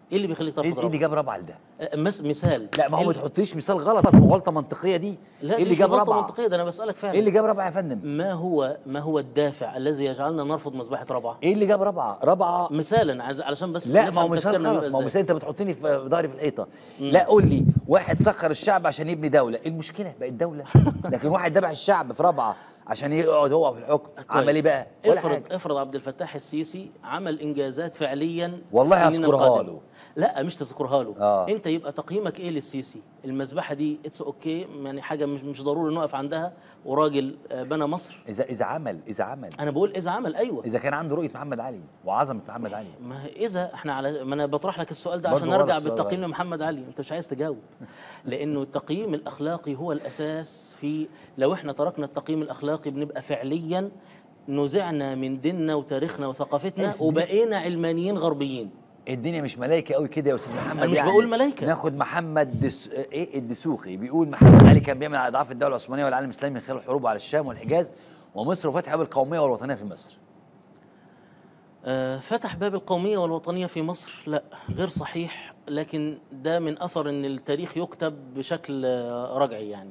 ايه اللي بيخليك ايه ترفض إيه اللي رابعه جاب رابعه لده آه، مس مثال لا ما هو إيه ما اللي- تحطليش مثال غلط مغالطه منطقيه دي لا ايه اللي مش جاب غلطة رابعه منطقيه ده انا بسالك فعلا ايه اللي جاب رابعه يا فندم ما هو ما هو الدافع الذي يجعلنا نرفض مذبحه رابعه ايه اللي جاب رابعه رابعه مثالا عايز علشان بس لا ما نفهم هو مثال تفكيرنا غلط بيبقى ما هو إزاي. مثال انت بتحطني في ظهري في الحيطه لا قول لي واحد سخر الشعب عشان يبني دوله ايه المشكله بقت دوله لكن واحد ذبح الشعب في رابعه عشان يقعد هو في الحكم عمل ايه كويس. بقى ولا افرض حاجه افرض عبد الفتاح السيسي عمل انجازات فعليا والله السنين هذكرها القادمة. له. لا مش تذكرها له آه. انت يبقى تقييمك ايه للسيسي المذبحه دي اتس اوكي يعني حاجه مش مش ضروري نقف عندها وراجل آه، بنى مصر اذا اذا عمل اذا عمل انا بقول اذا عمل ايوه اذا كان عنده رؤيه محمد علي وعظمه محمد علي ما هي اذا احنا على ما انا بطرح لك السؤال ده برضه عشان ورا نرجع السؤال بالتقييم ده. لمحمد علي انت مش عايز تجاوب لانه التقييم الاخلاقي هو الاساس في لو احنا تركنا التقييم الاخلاقي بنبقى فعليا نزعنا من ديننا وتاريخنا وثقافتنا أيوة، وبقينا علمانيين غربيين الدنيا مش ملايكه قوي كده يا استاذ محمد أنا مش يعني بقول ملايكة. ناخد محمد دس... ايه الدسوقي بيقول محمد علي كان بيعمل على اضعاف الدوله العثمانيه والعالم الاسلامي من خلال الحروب على الشام والحجاز ومصر وفتح باب القوميه والوطنيه في مصر آه، فتح باب القومية والوطنية في مصر لا غير صحيح لكن ده من أثر أن التاريخ يكتب بشكل آه، رجعي يعني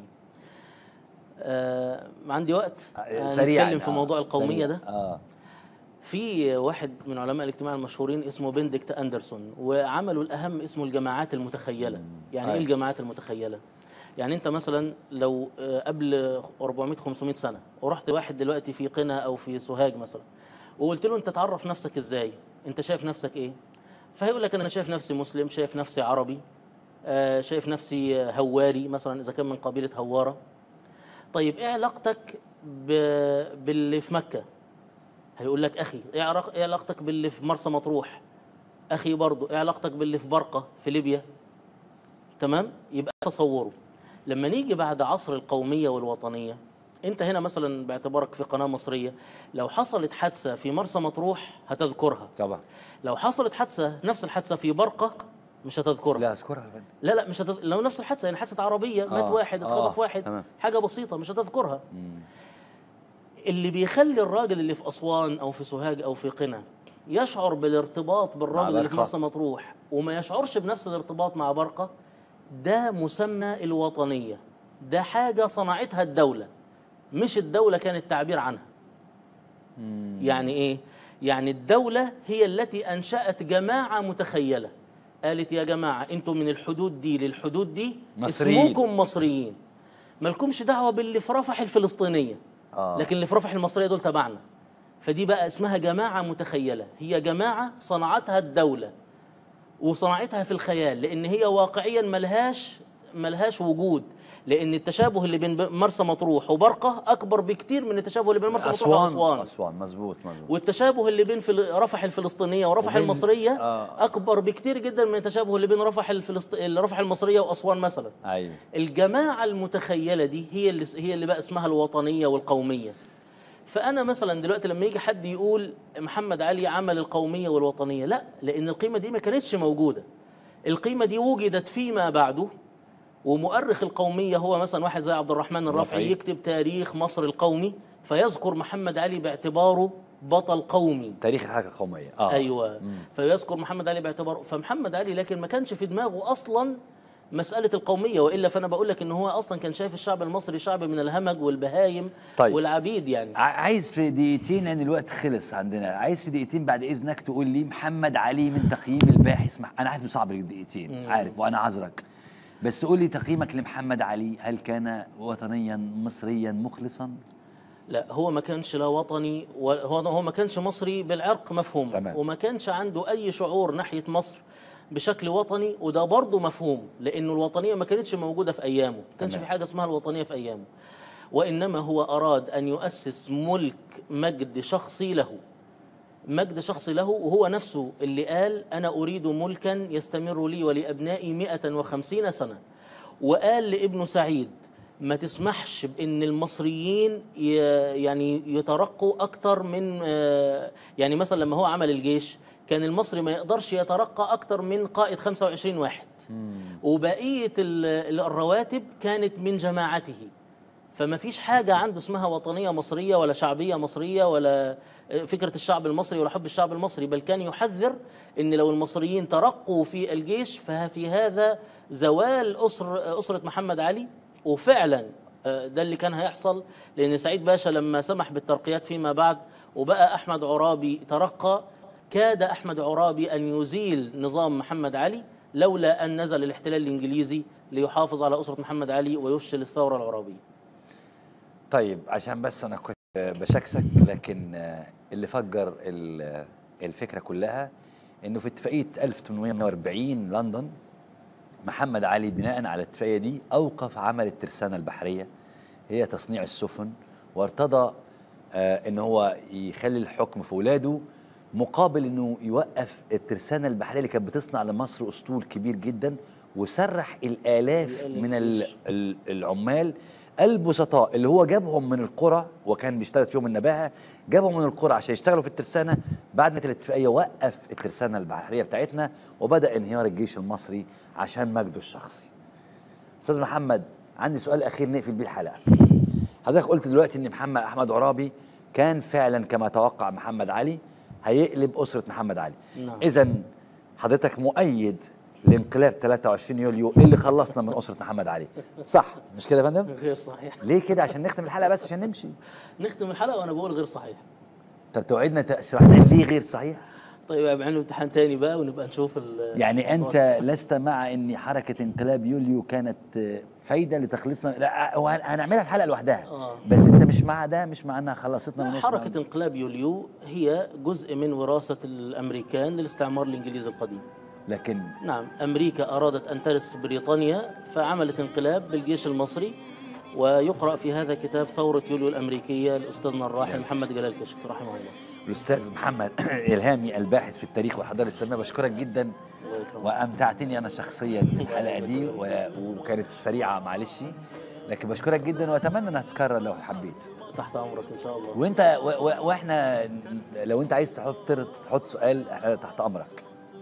آه، عندي وقت آه، سريعا نتكلم في موضوع القومية سريعاً. ده اه في واحد من علماء الاجتماع المشهورين اسمه بندكت أندرسون وعملوا الأهم اسمه الجماعات المتخيلة يعني إيه أيوة. الجماعات المتخيلة؟ يعني أنت مثلا لو آه، قبل 400 500 سنة ورحت واحد دلوقتي في قنا أو في سوهاج مثلا وقلت له أنت تعرف نفسك إزاي؟ أنت شايف نفسك إيه؟ فهيقول لك أنا شايف نفسي مسلم شايف نفسي عربي آه، شايف نفسي آه، هواري مثلا إذا كان من قبيلة هوارة طيب إيه علاقتك ب- باللي في مكة؟ هيقول لك اخي ايه علاق- إيه علاقتك باللي في مرسى مطروح اخي برضه ايه علاقتك باللي في برقه في ليبيا تمام يبقى تصوره لما نيجي بعد عصر القوميه والوطنيه انت هنا مثلا باعتبارك في قناه مصريه لو حصلت حادثه في مرسى مطروح هتذكرها طبعا لو حصلت حادثه نفس الحادثه في برقه مش هتذكرها لا اذكرها يا فندم. لا لا مش هتذ... لو نفس الحادثه يعني حادثه عربيه مات آه، واحد آه، اتخطف واحد تمام. حاجه بسيطه مش هتذكرها مم. اللي بيخلي الراجل اللي في اسوان او في سوهاج او في قنا يشعر بالارتباط بالراجل اللي في برقة. مرسى مطروح وما يشعرش بنفس الارتباط مع برقه ده مسمى الوطنيه ده حاجه صنعتها الدوله مش الدوله كانت تعبير عنها مم. يعني ايه يعني الدوله هي التي انشات جماعه متخيله قالت يا جماعه انتم من الحدود دي للحدود دي مصريين. اسمكم مصريين مالكمش دعوه باللي في رفح الفلسطينيه آه. لكن اللي في رفح المصريه دول تبعنا فدي بقى اسمها جماعه متخيله هي جماعه صنعتها الدوله وصنعتها في الخيال لان هي واقعيا ملهاش ملهاش وجود لان التشابه اللي بين مرسى مطروح وبرقه اكبر بكتير من التشابه اللي بين مرسى مطروح اسوان واسوان اسوان مظبوط مظبوط والتشابه اللي بين فل... رفح الفلسطينيه ورفح وبين- المصريه آه. اكبر بكتير جدا من التشابه اللي بين رفح الفلسط... رفح المصريه واسوان مثلا ايوه الجماعه المتخيله دي هي اللي هي اللي بقى اسمها الوطنيه والقوميه فانا مثلا دلوقتي لما يجي حد يقول محمد علي عمل القوميه والوطنيه لا لان القيمه دي ما كانتش موجوده القيمه دي وجدت فيما بعده ومؤرخ القوميه هو مثلا واحد زي عبد الرحمن الرافعي الرافعي. يكتب تاريخ مصر القومي فيذكر محمد علي باعتباره بطل قومي تاريخ الحركه القوميه اه ايوه فيذكر محمد علي باعتباره فمحمد علي لكن ما كانش في دماغه اصلا مساله القوميه والا فانا بقول لك ان هو اصلا كان شايف الشعب المصري شعب من الهمج والبهايم طيب. والعبيد يعني ع- عايز في دقيقتين لان الوقت خلص عندنا عايز في دقيقتين بعد اذنك تقول لي محمد علي من تقييم الباحث مح... انا عارف إنه صعب الدقيقتين عارف وانا عذرك بس قول لي تقييمك لمحمد علي هل كان وطنيا مصريا مخلصا لا هو ما كانش لا وطني وهو هو ما كانش مصري بالعرق مفهوم تمام. وما كانش عنده اي شعور ناحيه مصر بشكل وطني وده برضه مفهوم لانه الوطنيه ما كانتش موجوده في ايامه ما كانش تمام. في حاجه اسمها الوطنيه في ايامه وانما هو اراد ان يؤسس ملك مجد شخصي له مجد شخصي له وهو نفسه اللي قال أنا أريد ملكا يستمر لي ولأبنائي 150 سنة وقال لابنه سعيد ما تسمحش بأن المصريين ي- يعني يترقوا أكتر من آه، يعني مثلا لما هو عمل الجيش كان المصري ما يقدرش يترقى أكتر من قائد 25 واحد وبقية ال- ال- الرواتب كانت من جماعته فما فيش حاجة عنده اسمها وطنية مصرية ولا شعبية مصرية ولا فكرة الشعب المصري ولا حب الشعب المصري بل كان يحذر ان لو المصريين ترقوا في الجيش ففي هذا زوال أسر أسرة محمد علي وفعلا آه، ده اللي كان هيحصل لأن سعيد باشا لما سمح بالترقيات فيما بعد وبقى أحمد عرابي ترقى كاد أحمد عرابي أن يزيل نظام محمد علي لولا أن نزل الاحتلال الإنجليزي ليحافظ على أسرة محمد علي ويفشل الثورة العرابية طيب عشان بس انا كنت بشكسك لكن آه، اللي فجر ال- الفكره كلها انه في اتفاقيه 1840 لندن محمد علي بناء على الاتفاقيه دي اوقف عمل الترسانه البحريه هي تصنيع السفن وارتضى آه، ان هو يخلي الحكم في ولاده مقابل انه يوقف الترسانه البحريه اللي كانت بتصنع لمصر اسطول كبير جدا وسرح الالاف الآلاف من ال- مش- ال- العمال البسطاء اللي هو جابهم من القرى وكان بيشتغل فيهم النباهه جابهم من القرى عشان يشتغلوا في الترسانه بعد ما كانت الاتفاقيه وقف الترسانه البحريه بتاعتنا وبدا انهيار الجيش المصري عشان مجده الشخصي. استاذ محمد عندي سؤال اخير نقفل بيه الحلقه. حضرتك قلت دلوقتي ان محمد احمد عرابي كان فعلا كما توقع محمد علي هيقلب اسره محمد علي. نعم. اذا حضرتك مؤيد لانقلاب 23 يوليو اللي خلصنا من اسره محمد علي. صح مش كده يا فندم؟ غير صحيح ليه كده عشان نختم الحلقه بس عشان نمشي نختم الحلقة وأنا بقول غير صحيح طب توعدنا تشرح لنا ليه غير صحيح طيب يبقى عنده امتحان تاني بقى ونبقى نشوف ال- يعني انت لست مع ان حركه انقلاب يوليو كانت آه، فايده لتخليصنا لا هو هن- هنعملها في حلقه لوحدها آه. بس انت مش مع ده مش مع انها خلصتنا من حركة انقلاب يوليو هي جزء من وراثة الأمريكان للاستعمار الإنجليزي القديم لكن نعم أمريكا أرادت أن ترس بريطانيا فعملت انقلاب بالجيش المصري ويقرأ في هذا كتاب ثورة يوليو الأمريكية لأستاذنا الراحل محمد جلال كشك رحمه الله الاستاذ محمد الهامي الباحث في التاريخ والحضاره الاسلاميه بشكرك جدا الله يكرمك. وامتعتني انا شخصيا في الحلقه دي و- وكانت سريعه معلش لكن بشكرك جدا واتمنى انها تتكرر لو حبيت تحت أمرك إن شاء الله وانت و- و- واحنا لو انت عايز تحط تحط سؤال احنا تحت امرك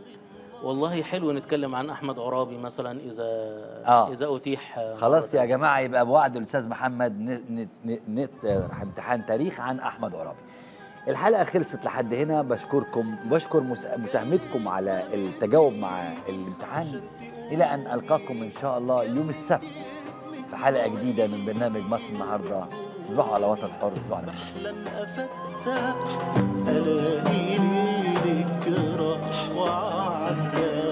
والله حلو نتكلم عن أحمد عرابي مثلا إذا آه. إذا أتيح آه، خلاص مرة يا جماعه يبقى بوعد الاستاذ محمد ن- ن- ن- نت امتحان تاريخ عن احمد عرابي الحلقه خلصت لحد هنا بشكركم بشكر مس- مساهمتكم على التجاوب مع الامتحان الى ان القاكم ان شاء الله يوم السبت في حلقه جديده من برنامج مصر النهارده تصبحوا على وطن حر تصبحوا على خير لن أفتح ألاقي ليلك راح وعدى